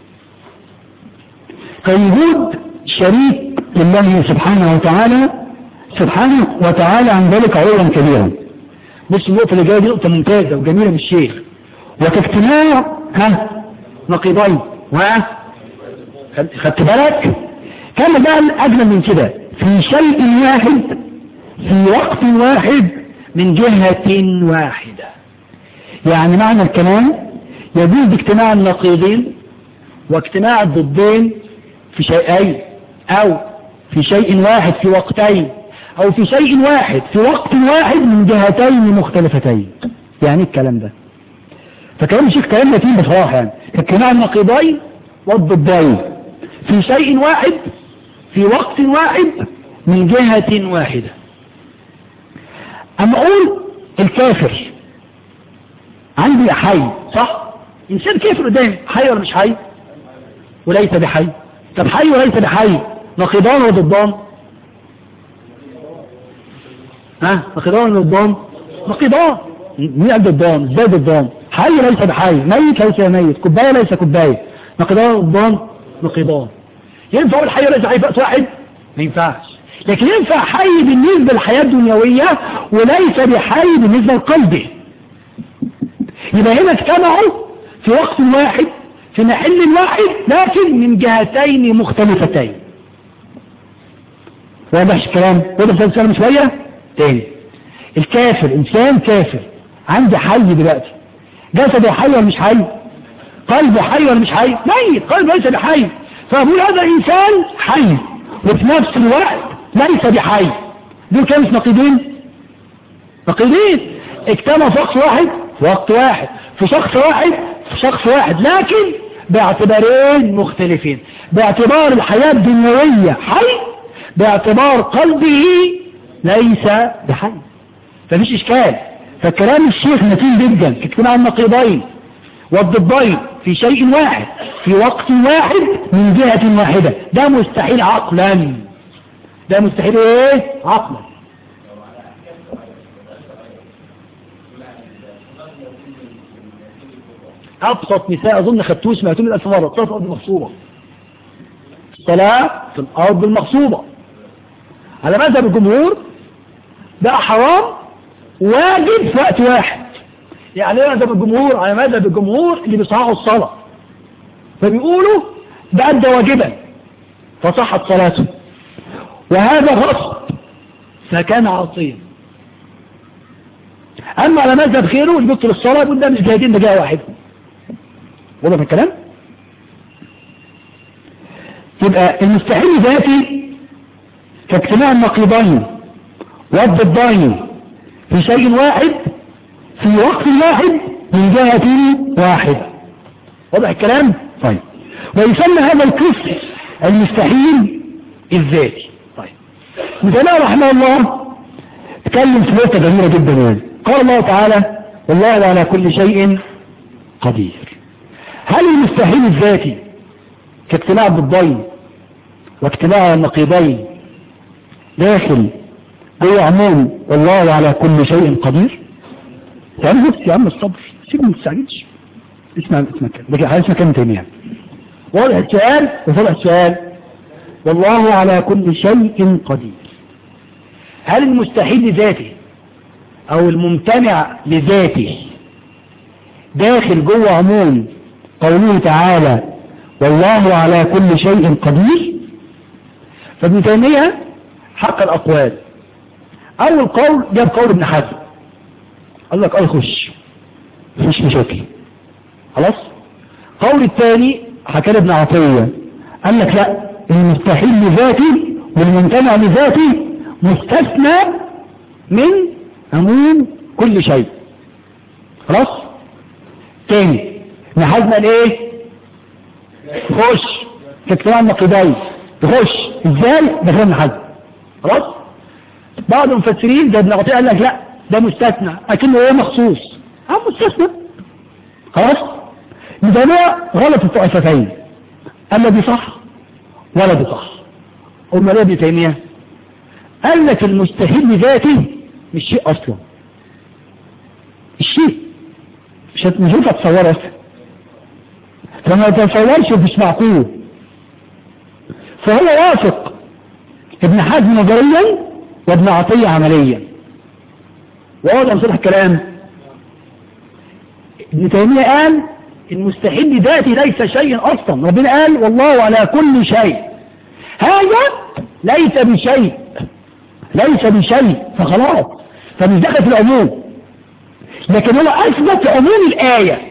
كوجود شريك لله سبحانه وتعالى سبحانه وتعالى عن ذلك عوضا كبيرا بص النقطة اللي جاية دي نقطة ممتازة وجميلة من الشيخ وكاجتماع ها نقيضين و خدت بالك كان بقى الأجمل من كده في شيء واحد في وقت واحد من جهة واحدة يعني معنى الكلام يجوز اجتماع النقيضين واجتماع الضدين في شيئين او في شيء واحد في وقتين او في شيء واحد في وقت واحد من جهتين مختلفتين يعني الكلام ده فكلام الشيخ كلام يتيم بصراحة يعني اجتماع النقيضين والضدين في شيء واحد في وقت واحد من جهة واحدة اما اقول الكافر عندي حي صح انسان كافر قدامي حي ولا مش حي وليس بحي طب حي وليس بحي نقيضان وضدان ها نقيضان ولا ضدان نقيضان مين قال ضدان ازاي ضدان حي ليس بحي ميت ليس ميت كوبايه ليس كوبايه نقيضان وضدان نقيضان ينفع اقول حي وليس حي في وقت واحد ما ينفعش لكن ينفع حي بالنسبة للحياة الدنيوية وليس بحي بالنسبة لقلبه يبقى هنا اجتمعوا في وقت واحد في محل واحد لكن من جهتين مختلفتين واضح الكلام واضح في الكلام شوية تاني الكافر انسان كافر عندي حي دلوقتي جسده حي ولا مش حي قلبه حي ولا مش حي ميت قلبه ليس بحي فأقول هذا إنسان حي وفي نفس الوقت ليس بحي دول كانوا مش نقيضين نقيضين اجتمعوا في وقت واحد في وقت واحد في شخص واحد في شخص واحد لكن باعتبارين مختلفين باعتبار الحياة الدنيوية حي باعتبار قلبه ليس بحي فمش اشكال فكلام الشيخ متين جدا اجتماع النقيضين والضدين في شيء واحد في وقت واحد من جهة واحدة ده مستحيل عقلا ده مستحيل ايه عقلا ابسط مثال اظن خدتوه سمعتوه من الف مرة الصلاة في الارض المغصوبة الصلاة في الارض المغصوبة على مذهب الجمهور ده حرام واجب في وقت واحد يعني ايه مذهب الجمهور على مذهب الجمهور اللي بيصححوا الصلاة فبيقولوا ده ادى واجبا فصحت صلاته وهذا غصب فكان عاصيا اما على مذهب خيره اللي بيبطل الصلاة يقول ده مش جاهدين ده جاء واحد واضح الكلام يبقى المستحيل ذاتي كاجتماع النقيضين والضدين في شيء واحد في وقت واحد من جهة واحدة واضح الكلام طيب ويسمى هذا القسم المستحيل الذاتي طيب مثلا رحمه الله تكلم في نقطة جميلة جدا يعني قال الله تعالى والله على كل شيء قدير هل المستحيل الذاتي كاجتماع الضدين واجتماع النقيضين داخل جوه عموم والله على كل شيء قدير يعني بص يا عم الصبر سيبني ما تستعجلش اسمع اسمع كده ده كده اسمع كلمة تيمية واضح السؤال وصلح السؤال والله على كل شيء قدير هل المستحيل لذاته او الممتنع لذاته داخل جوه عموم قوله تعالى والله على كل شيء قدير فابن تيمية حق الأقوال أول قول جاب قول ابن حزم قال لك اه خش مفيش مشاكل خلاص قول الثاني حكى ابن عطية قال لك لا المستحيل لذاتي والممتنع لذاتي مستثنى من عموم كل شيء خلاص تاني ابن حزم قال ايه خش في اجتماع النقيضين تخش ازاي ده كلام ابن حزم خلاص بعض المفسرين ده ابن عطية قال لك لا ده مستثنى لكنه ايه مخصوص اه مستثنى خلاص يبقى ده غلط الطائفتين الا دي صح ولا دي صح امال ايه ابن تيميه قال لك المستحيل بذاته مش شيء اصلا الشيء مش هت- مش هينفع تصوره اصلا فما تتصورش مش معقول فهو واثق ابن حزم نظريا وابن عطية عمليا واضح صلح الكلام ابن تيمية قال المستحيل بذاته ليس شيء اصلا ربنا قال والله على كل شيء هذا ليس بشيء ليس بشيء فخلاص فمش دخل في العموم لكن هو اثبت عموم الايه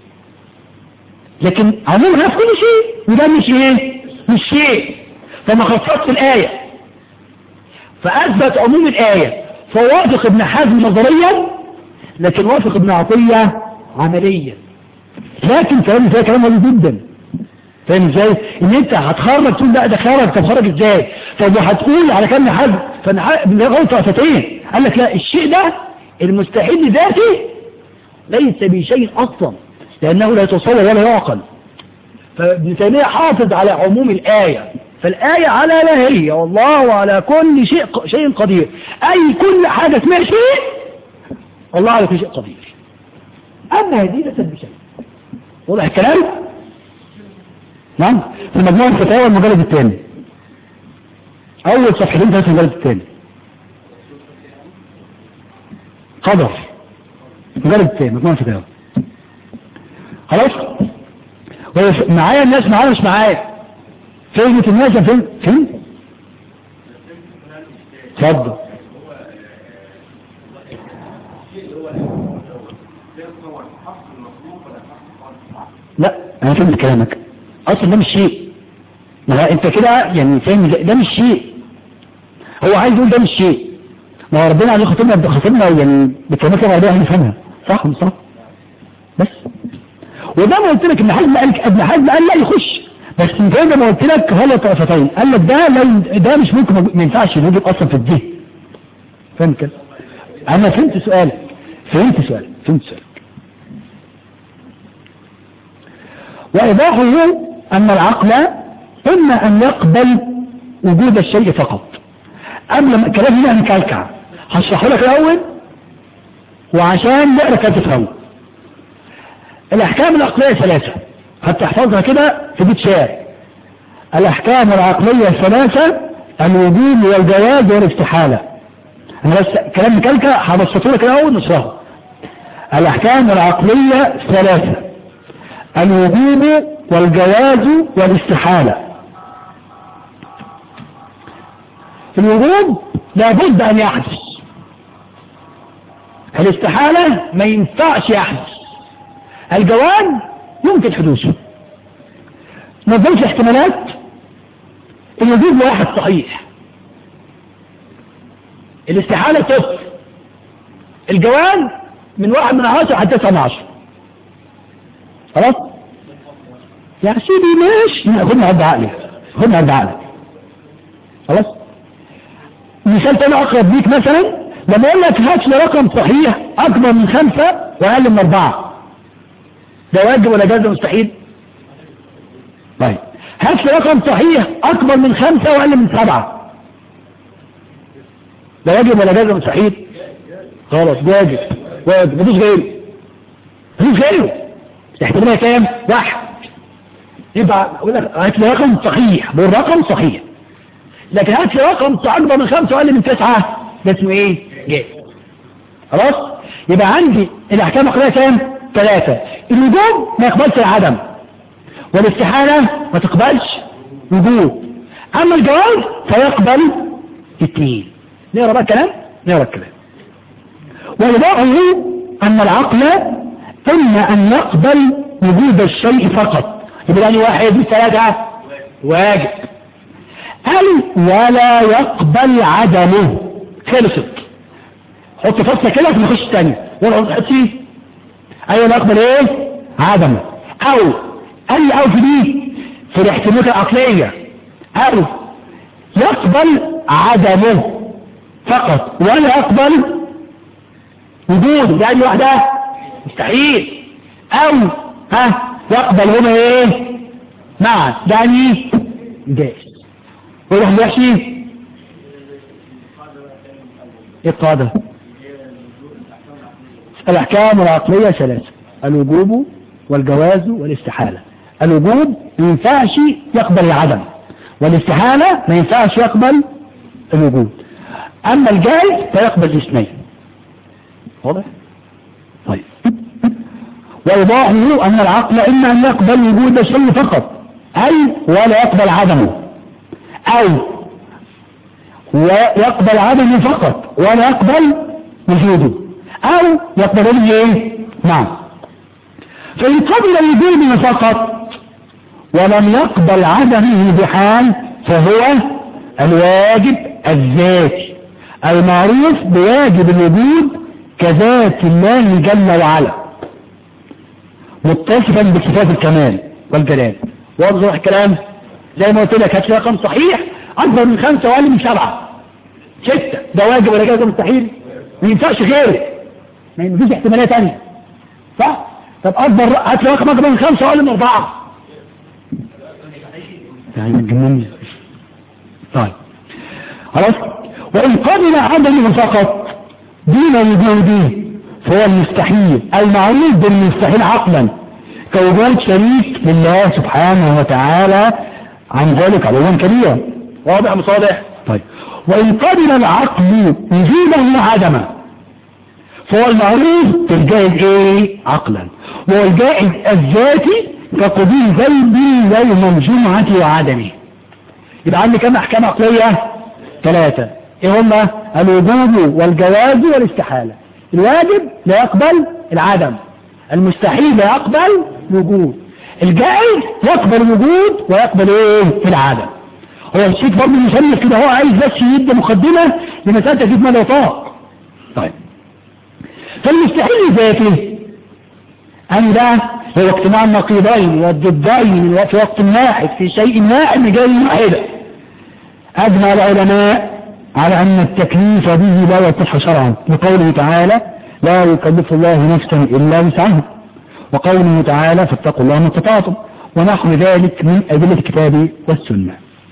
لكن عمومها في كل شيء وده مش ايه مش شيء فما خصصش الايه فاثبت عموم الايه فوافق ابن حزم نظريا لكن وافق ابن عطيه عمليا لكن كلام زي كلام مهم جدا فاهم ازاي ان انت هتخرج تقول لا ده خرج طب خرج ازاي طب وهتقول على كلام حزم فانا غلط طائفتين قال لك لا الشيء ده المستحيل ذاته ليس بشيء اصلا لانه لا يتصور ولا يعقل فابن تيميه حافظ على عموم الايه فالايه على لا هي والله على كل شيء شيء قدير اي كل حاجه اسمها شيء الله على كل شيء قدير اما هذه ليست بشيء واضح الكلام نعم في مجموعة الفتاوى المجلد الثاني اول صفحتين ثلاثة المجلد الثاني قدر المجلد الثاني مجموعة الفتاوى خلاص ويف- معايا الناس معايا مش معايا فهمة الناس فين فين اتفضل لا انا فهمت كلامك اصلا ده مش شيء ما هو انت كده يعني فاهم ده ده مش شيء هو عايز يقول ده مش شيء ما هو ربنا عليه خطبنا خطبنا يعني بكلمات العربيه هنفهمها صح ولا صح بس وده ما قلت لك ابن حزم قال ابن حزم قال لا يخش بس من كده ما قلت لك غلط طرفتين قال لك ده لو ده مش ممكن ما ينفعش يوجد اصلا في الذهن فاهم كده انا فهمت سؤالك فهمت سؤالك فهمت سؤالك وإيضاحه أن العقل إما أن يقبل وجود الشيء فقط قبل ما كلامي ده مكلكع هشرحه لك الأول وعشان نقرا كده تفهمه الأحكام العقلية ثلاثة هتحفظها كده في بيت شعر الأحكام العقلية الثلاثة الوجود والجواز والاستحالة أنا بس كلام مكلكع هبسطه لك الأول نشرحه الأحكام العقلية ثلاثة الوجوب والجواز والاستحالة الوجوب لابد أن يحدث الاستحالة ما ينفعش يحدث الجواز يمكن حدوثه نظرت الاحتمالات الوجوب واحد صحيح الاستحالة صفر الجواز من واحد من عشر حتى تسعة من عشر خلاص يا سيدي ماشي خدنا عد عقلي خدنا عد عقلي خلاص مثال تاني اقرب ليك مثلا لما اقول لك هات لي رقم صحيح اكبر من خمسة واقل من اربعة ده واجب ولا جاز مستحيل طيب هات لي رقم صحيح اكبر من خمسة واقل من سبعة ده واجب ولا جازم صحيح خلاص واجب واجب مفيش غيره مفيش غيره احتمالها كام واحد يبقى اقول لك هات لي رقم صحيح بالرقم صحيح لكن هات لي رقم اكبر من خمسة واقل من تسعة ده اسمه ايه جاز خلاص يبقى عندي الاحكام العقليه كام ثلاثة الوجوب ما يقبلش العدم والاستحالة ما تقبلش وجود اما الجواز فيقبل اثنين نقرا بقى الكلام نقرا الكلام ويضعه ان العقل اما ان يقبل وجود الشيء فقط يبقى يعني واحد من ثلاثة واجب قال ولا يقبل عدمه خلصت حط فصلة كده عشان نخش تاني ولا حط فيه ايوه لا يقبل ايه عدمه او اي او في دي في الاحتمالات العقلية او يقبل عدمه فقط ولا يقبل وجوده يعني واحدة مستحيل او ها يقبل هنا ايه معا يعني جائز ويروح بيحشي ايه القاعدة الاحكام العقلية ثلاثة الوجوب والجواز والاستحالة الوجوب ما ينفعش يقبل العدم والاستحالة ما ينفعش يقبل الوجود اما الجائز فيقبل الاثنين واضح طيب ويضاحه ان العقل اما ان يقبل وجود الشيء فقط اي ولا يقبل عدمه او ويقبل عدمه فقط ولا يقبل وجوده او يقبل ايه نعم فإن قبل وجوده فقط ولم يقبل عدمه بحال فهو الواجب الذاتي المعروف بواجب الوجود كذات الله جل وعلا متصفا بصفات الكمال والجلال واضح الكلام زي ما قلت لك هات لي رقم صحيح اكبر من خمسة واقل من سبعة ستة ده واجب ولا جاز مستحيل ما ينفعش غيره ما ينفعش احتمالية تانية صح طب اكبر هات لي رقم اكبر من خمسة واقل من اربعة يعني مجنون طيب خلاص وان قبل عدمه فقط دون وجوده فهو المستحيل المعروف بالمستحيل عقلا كوجود شريك لله سبحانه وتعالى عن ذلك علوا كبيرا واضح مصالح طيب وإن قبل العقل وجوده عدما فهو المعروف بالجائز ايه عقلا وهو الجائز الذاتي كقبول زيد يوم الجمعة وعدمه يبقى عندي كم احكام عقلية ثلاثة ايه هما الوجوب والجواز والاستحالة الواجب لا يقبل العدم المستحيل لا يقبل الوجود الجائز يقبل الوجود ويقبل ايه العدم هو الشيك برضه مصنف كده هو عايز بس يدي مقدمة لمسألة تجيب ما لا يطاق طيب فالمستحيل ذاته أن ده هو اجتماع النقيضين والضدين في وقت واحد في شيء واحد مجال واحدة أجمع العلماء على أن التكليف به لا يصح شرعا لقوله تعالى لا يكلف الله نفسا إلا وسعها وقوله تعالى فاتقوا الله ما استطعتم ونحو ذلك من أدلة الكتاب والسنة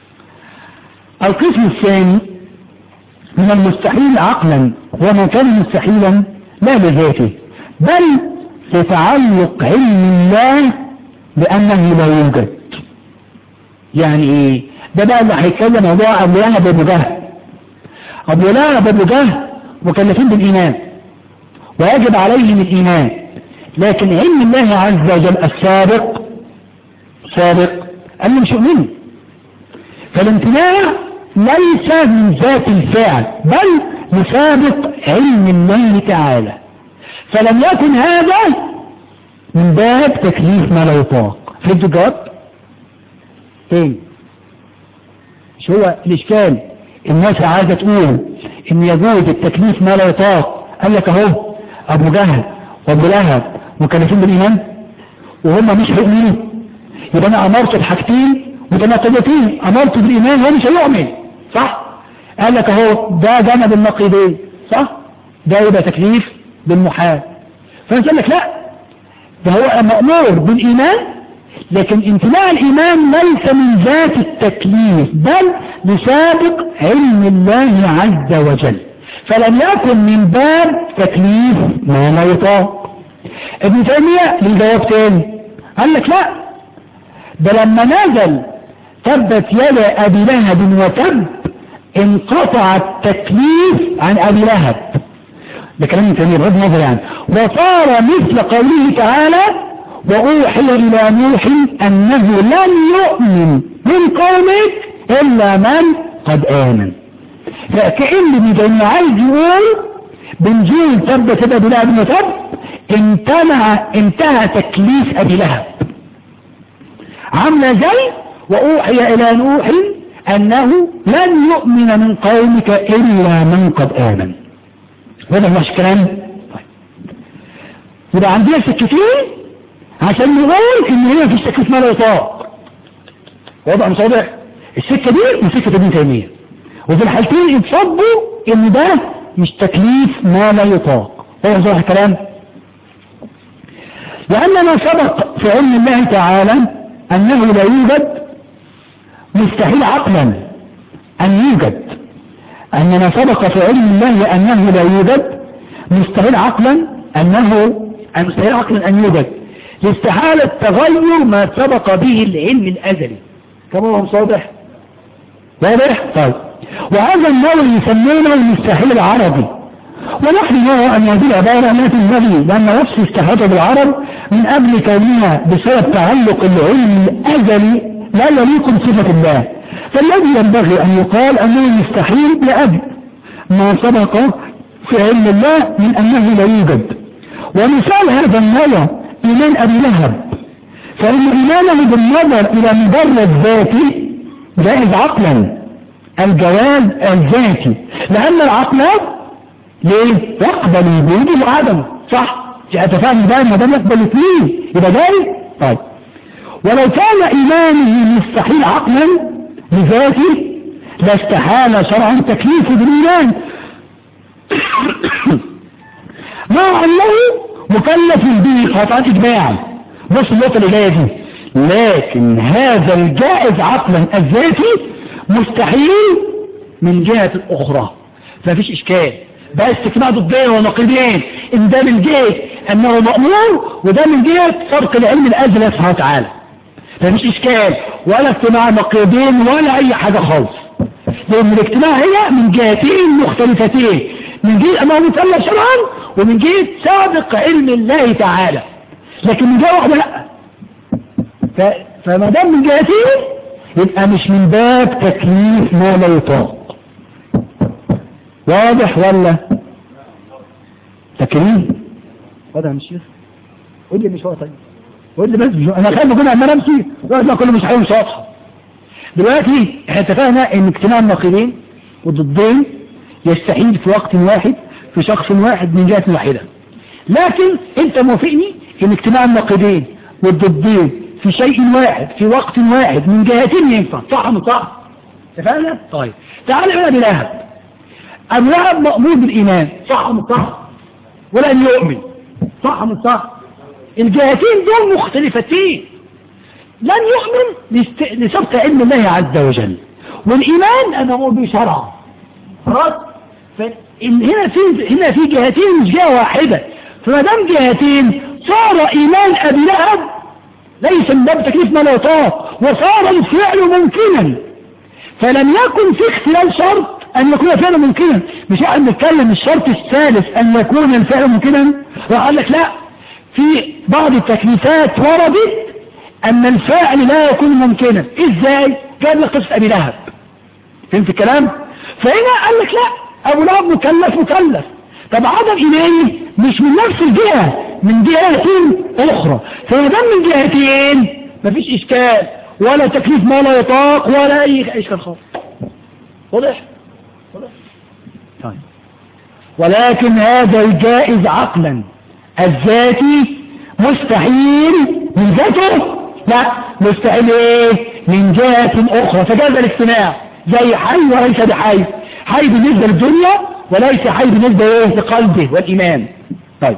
القسم الثاني من المستحيل عقلا وما كان مستحيلا لا لذاته بل لتعلق علم الله بأنه لا يوجد يعني ايه ده بقى اللي هيتكلم موضوع أبو لهب بن جهل أبو لهب بن جهل مكلفين بالإيمان ويجب عليهم الإيمان لكن علم الله عز وجل السابق سابق أنه مش يؤمن فالامتناع ليس من ذات الفعل بل مسابق علم الله تعالى فلم يكن هذا من باب تكليف ما لا يطاق فهمتوا الجواب؟ تاني مش هو الإشكال الناس عايزة تقول إن يجوز التكليف ما لا يطاق قال لك أهو أبو جهل وأبو لهب مكلفين بالإيمان وهم مش هيؤمنوا يبقى أنا أمرت بحاجتين متناقضتين أمرت بالإيمان وهو مش هيؤمن صح؟ قال لك أهو ده جنب النقيضين صح؟ ده يبقى تكليف بالمحال فأنا قال لك لا ده هو مأمور بالإيمان لكن امتناع الإيمان ليس من ذات التكليف بل لسابق علم الله عز وجل فلم يكن من باب تكليف ما لا يطاق ابن تيمية للجواب تاني قال لك لا ده لما نزل تبت يد أبي لهب وتب انقطع التكليف عن أبي لهب ده كلام ابن تيمية بغض النظر يعني وصار مثل قوله تعالى وأوحي إلى نوح أنه لن يؤمن من قومك إلا من قد آمن فكأن ابن تيمية عايز يقول بنزول تبت يد أبي لهب وتب امتنع انتهى تكليف أبي لهب عاملة زي وأوحي إلى نوح أنه لن يؤمن من قومك إلا من قد آمن هذا مش كلام طيب يبقى عندنا سكتين عشان نقول ان هي مفيش تكليف ما لا يطاق واضح مش واضح السكه دي من سكه ابن تيميه وفي الحالتين اتصبوا ان ده مش تكليف ما لا يطاق واضح مش واضح الكلام لأن ما سبق في علم الله تعالى أنه لا يوجد مستحيل عقلا أن يوجد أن ما سبق في علم الله أنه لا يوجد مستحيل عقلا أنه مستحيل عقلا أن يوجد لاستحالة تغير ما سبق به العلم الأزلي كما هو واضح واضح طيب وهذا النوع يسمونه المستحيل العربي ونحن نرى أن هذه العبارة لا تنبغي لأن نفس استحاطة بالعرب من قبل كونها بسبب تعلق العلم الأزلي لا يليق بصفة الله فالذي ينبغي أن يقال أنه مستحيل لأجل ما سبق في علم الله من أنه لا يوجد ومثال هذا النوع إيمان أبي لهب فإن إيمانه بالنظر إلى مجرد ذاتي جائز عقلا الجواز الذاتي لأن العقلات ليه؟ يقبل وجوده وعدمه صح؟ اتفقنا ده ما دام يقبل اثنين يبقى جائز طيب ولو كان إيمانه مستحيل عقلا لذاته لاستحال شرعا تكليفه بالإيمان مع أنه مكلف به قطعا إجماعا بص النقطة اللي جاية دي لكن هذا الجائز عقلا الذاتي مستحيل من جهة أخرى فمفيش إشكال ده استجماع ضدين ونقيضين ان ده من جهة انه مأمور وده من جهة فرق العلم الازل سبحانه وتعالى فمش اشكال ولا اجتماع نقيضين ولا اي حاجة خالص لان الاجتماع هي من جهتين مختلفتين من جهة انه مكلف شرعا ومن جهة سابق علم الله تعالى لكن من جهة واحدة لا ف... فما دام من جهتين يبقى مش من باب تكليف ما لا يطاق واضح ولا تكليف واضح يا شيخ قول لي مش واضح قول لي بس مش انا خايف اكون عمال امشي واحد كله مش مش واضحه دلوقتي احنا اتفقنا ان اجتماع النقيضين والضدين يستحيل في وقت واحد في شخص واحد من جهة واحدة لكن انت موافقني ان اجتماع النقيضين والضدين في شيء واحد في وقت واحد من جهتين ينفع صح من صح اتفقنا طيب تعال بقى بلهب أم لهب مأمور بالإيمان صح من صح ولا أن يؤمن صح من صح الجهتين دول مختلفتين لن يؤمن لست... لسبق علم الله عز وجل والإيمان أنا أمر به شرعا خلاص هنا في هنا في جهتين مش جهة واحدة فما دام جهتين صار إيمان أبي لهب ليس من باب تكليف ما لا يطاق وصار الفعل ممكنا فلم يكن في اختلال شرط أن يكون الفعل ممكنا مش احنا بنتكلم الشرط الثالث أن يكون الفعل ممكنا وقال لك لا في بعض التكليفات وردت أن الفاعل لا يكون ممكنا إزاي؟ جاب لك قصة أبي لهب فهمت الكلام؟ فهنا قال لك لا أبو لهب مكلف مكلف طب عدم إيمانه مش من نفس الجهة من جهتين أخرى فما دام من جهتين مفيش إشكال ولا تكليف ما لا يطاق ولا أي إشكال خالص واضح؟ واضح؟ طيب ولكن هذا الجائز عقلا الذاتي مستحيل من ذاته لا مستحيل ايه من جهة اخرى فجاز الاجتماع زي حي وليس بحي حي بالنسبة للدنيا وليس حي بالنسبة ايه لقلبه والايمان طيب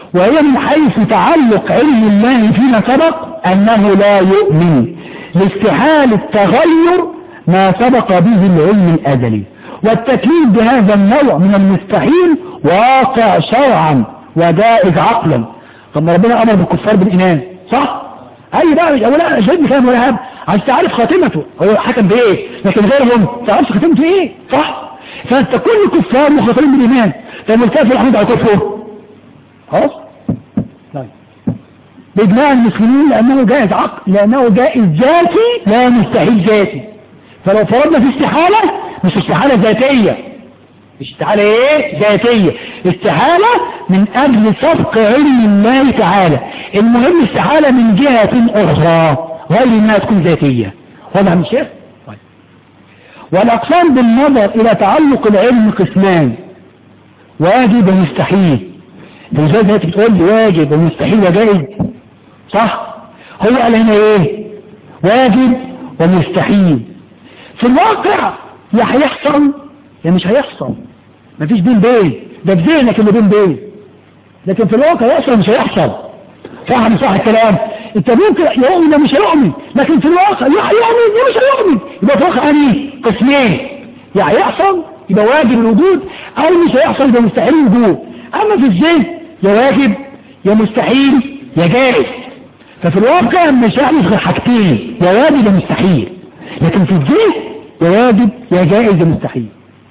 وهي من حيث تعلق علم الله فيما سبق أنه لا يؤمن لاستحالة تغير ما سبق به العلم الأزلي والتكليف بهذا النوع من المستحيل واقع شرعا وجائز عقلا طب ما ربنا أمر بالكفار بالإيمان صح؟ أي بقى مش أولا شهد كلام ولا هب عشان تعرف خاتمته هو حكم بإيه لكن غيرهم تعرفش خاتمته إيه صح؟ فأنت كل كفار مخاطرين بالإيمان طب الكافر الحمد على كفره خلاص؟ طيب بإجماع المسلمين لأنه جائز عقل لأنه جائز ذاتي لا مستحيل ذاتي فلو فرضنا في استحالة مش استحالة ذاتية مش استحالة ايه ذاتية استحالة من اجل سبق علم الله تعالى المهم استحالة من جهة اخرى غير انها تكون ذاتية واضح من الشيخ طيب. والاقسام بالنظر الى تعلق العلم قسمان واجب ومستحيل ازاي دلوقتي بتقول لي واجب ومستحيل وجائز صح هو قال هنا ايه واجب ومستحيل في الواقع يا هيحصل يا مش هيحصل مفيش بين بين ده في ذهنك اللي بين بين لكن في الواقع يحصل مش هيحصل صح مش صح الكلام انت ممكن يؤمن يا مش هيؤمن لكن في الواقع يا هيؤمن يا مش هيؤمن يبقى في الواقع يعني قسمين يا هيحصل يبقى واجب الوجود او مش هيحصل يبقى مستحيل الوجود اما في الذهن يا واجب يا مستحيل يا جائز ففي الواقع مش هيحدث غير حاجتين يا واجب يا مستحيل لكن في الذهن يا واجب يا جائز يا مستحيل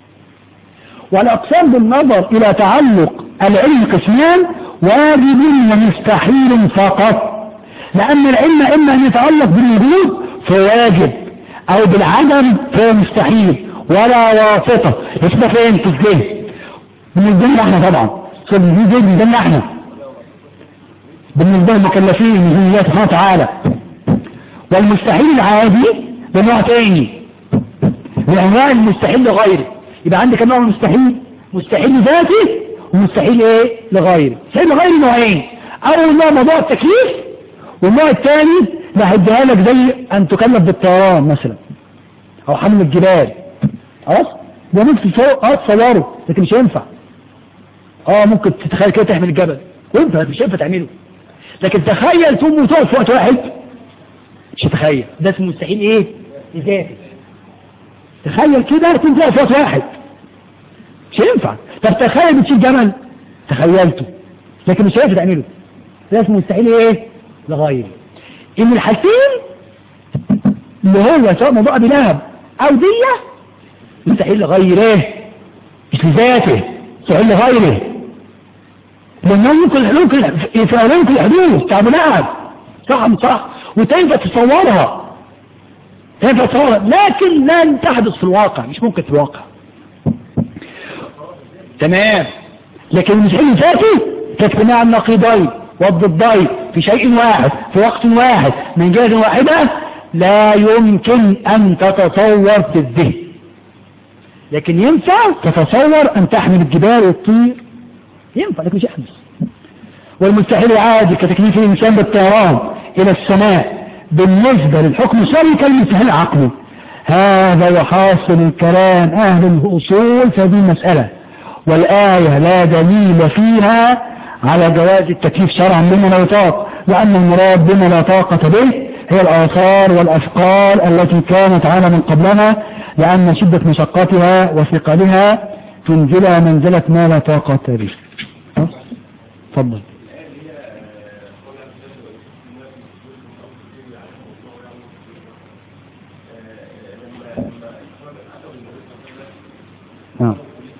والأقسام بالنظر إلى تعلق العلم قسمان واجب ومستحيل فقط لأن العلم إما أن يتعلق بالوجود فواجب أو بالعدم فهو مستحيل ولا واسطة يبقى فين في الذهن بالنسبة لنا احنا طبعا بالنسبة لنا احنا بالنسبة للمكلفين من الله سبحانه وتعالى والمستحيل العادي ده نوع تاني من انواع المستحيل لغيره يبقى عندك نوع مستحيل مستحيل ذاتي ومستحيل ايه لغيره مستحيل لغيره نوعين اول نوع موضوع التكليف والنوع الثاني اللي هديها لك زي ان تكلف بالطيران مثلا او حمل الجبال خلاص ده ممكن تصور اه تصوره لكن مش هينفع اه ممكن تتخيل كده تحمل الجبل وينفع مش هينفع تعمله لكن تخيل تقوم وتقف في وقت واحد مش هتخيل ده اسمه مستحيل ايه ذاتي تخيل كده تقوم تقف في وقت واحد مش هينفع طب تخيل بتشيل جمل تخيلته لكن مش هينفع تعمله ده اسمه مستحيل ايه لغاية ان الحالتين اللي هو سواء موضوع بلهب او دية مستحيل لغيره مش لذاته مستحيل لغيره لأنه ممكن ممكن في ممكن الحدوث تعملها صح مش صح وتنفع تصورها تنفع تصورها لكن لن تحدث في الواقع مش ممكن في الواقع تمام لكن المستحيل ذاتي كاجتماع النقيضين والضدين في شيء واحد في وقت واحد من جهة واحدة لا يمكن أن تتصور في الذهن لكن ينفع تتصور أن تحمل الجبال والطير ينفع لكن مش يحدث والمستحيل عادي كتكليف الإنسان بالطيران إلى السماء بالنسبة للحكم الشرعي كالمستحيل عقلي هذا وحاصل الكلام أهل الأصول في هذه المسألة والآية لا دليل فيها على جواز التكليف شرعا بما لا يطاق لأن المراد بما لا طاقة به هي الآثار والأثقال التي كانت على من قبلنا لأن شدة مشقتها وثقلها تنزلها منزلة ما لا طاقة به تفضل نعم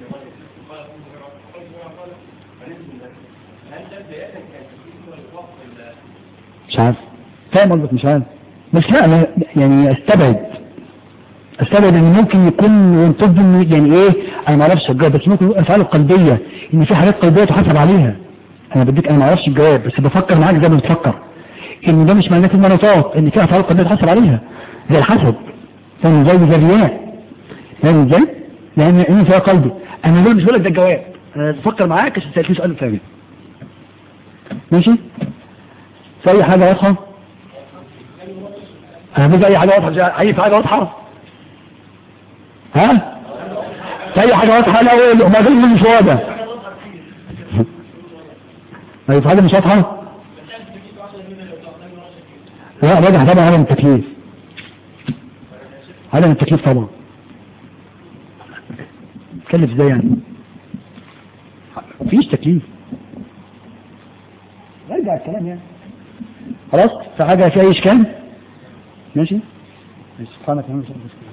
مش عارف فاهم قصدك مش عارف بس لا أنا يعني استبعد استبعد ان ممكن يكون ينتج يعني ايه انا ما اعرفش الجواب بس ممكن يكون افعال قلبيه ان في حاجات قلبيه تحاسب عليها انا بديك انا ما اعرفش الجواب بس بفكر معاك زي ما بتفكر ان ده مش معناه المناطات ان في افعال قلبيه تحاسب عليها زي الحسد فاهم زي زي الرياء فاهم ازاي؟ لان ان فيها قلبي انا دول مش بقول لك ده الجواب انا بفكر معاك عشان سالتني سؤال ثاني ماشي؟ في اي حاجه واضحه؟ انا بقى اي حاجه واضحه اي حاجه واضحه ها في اي حاجه واضحه لا اقول ما في مش واضح طيب في حاجة مش واضحة لا راجع طبعا عدم التكليف عدم التكليف طبعا تكلف ازاي يعني مفيش تكليف ارجع الكلام يعني خلاص في حاجة في اي اشكال ماشي سبحانك اللهم وبحمدك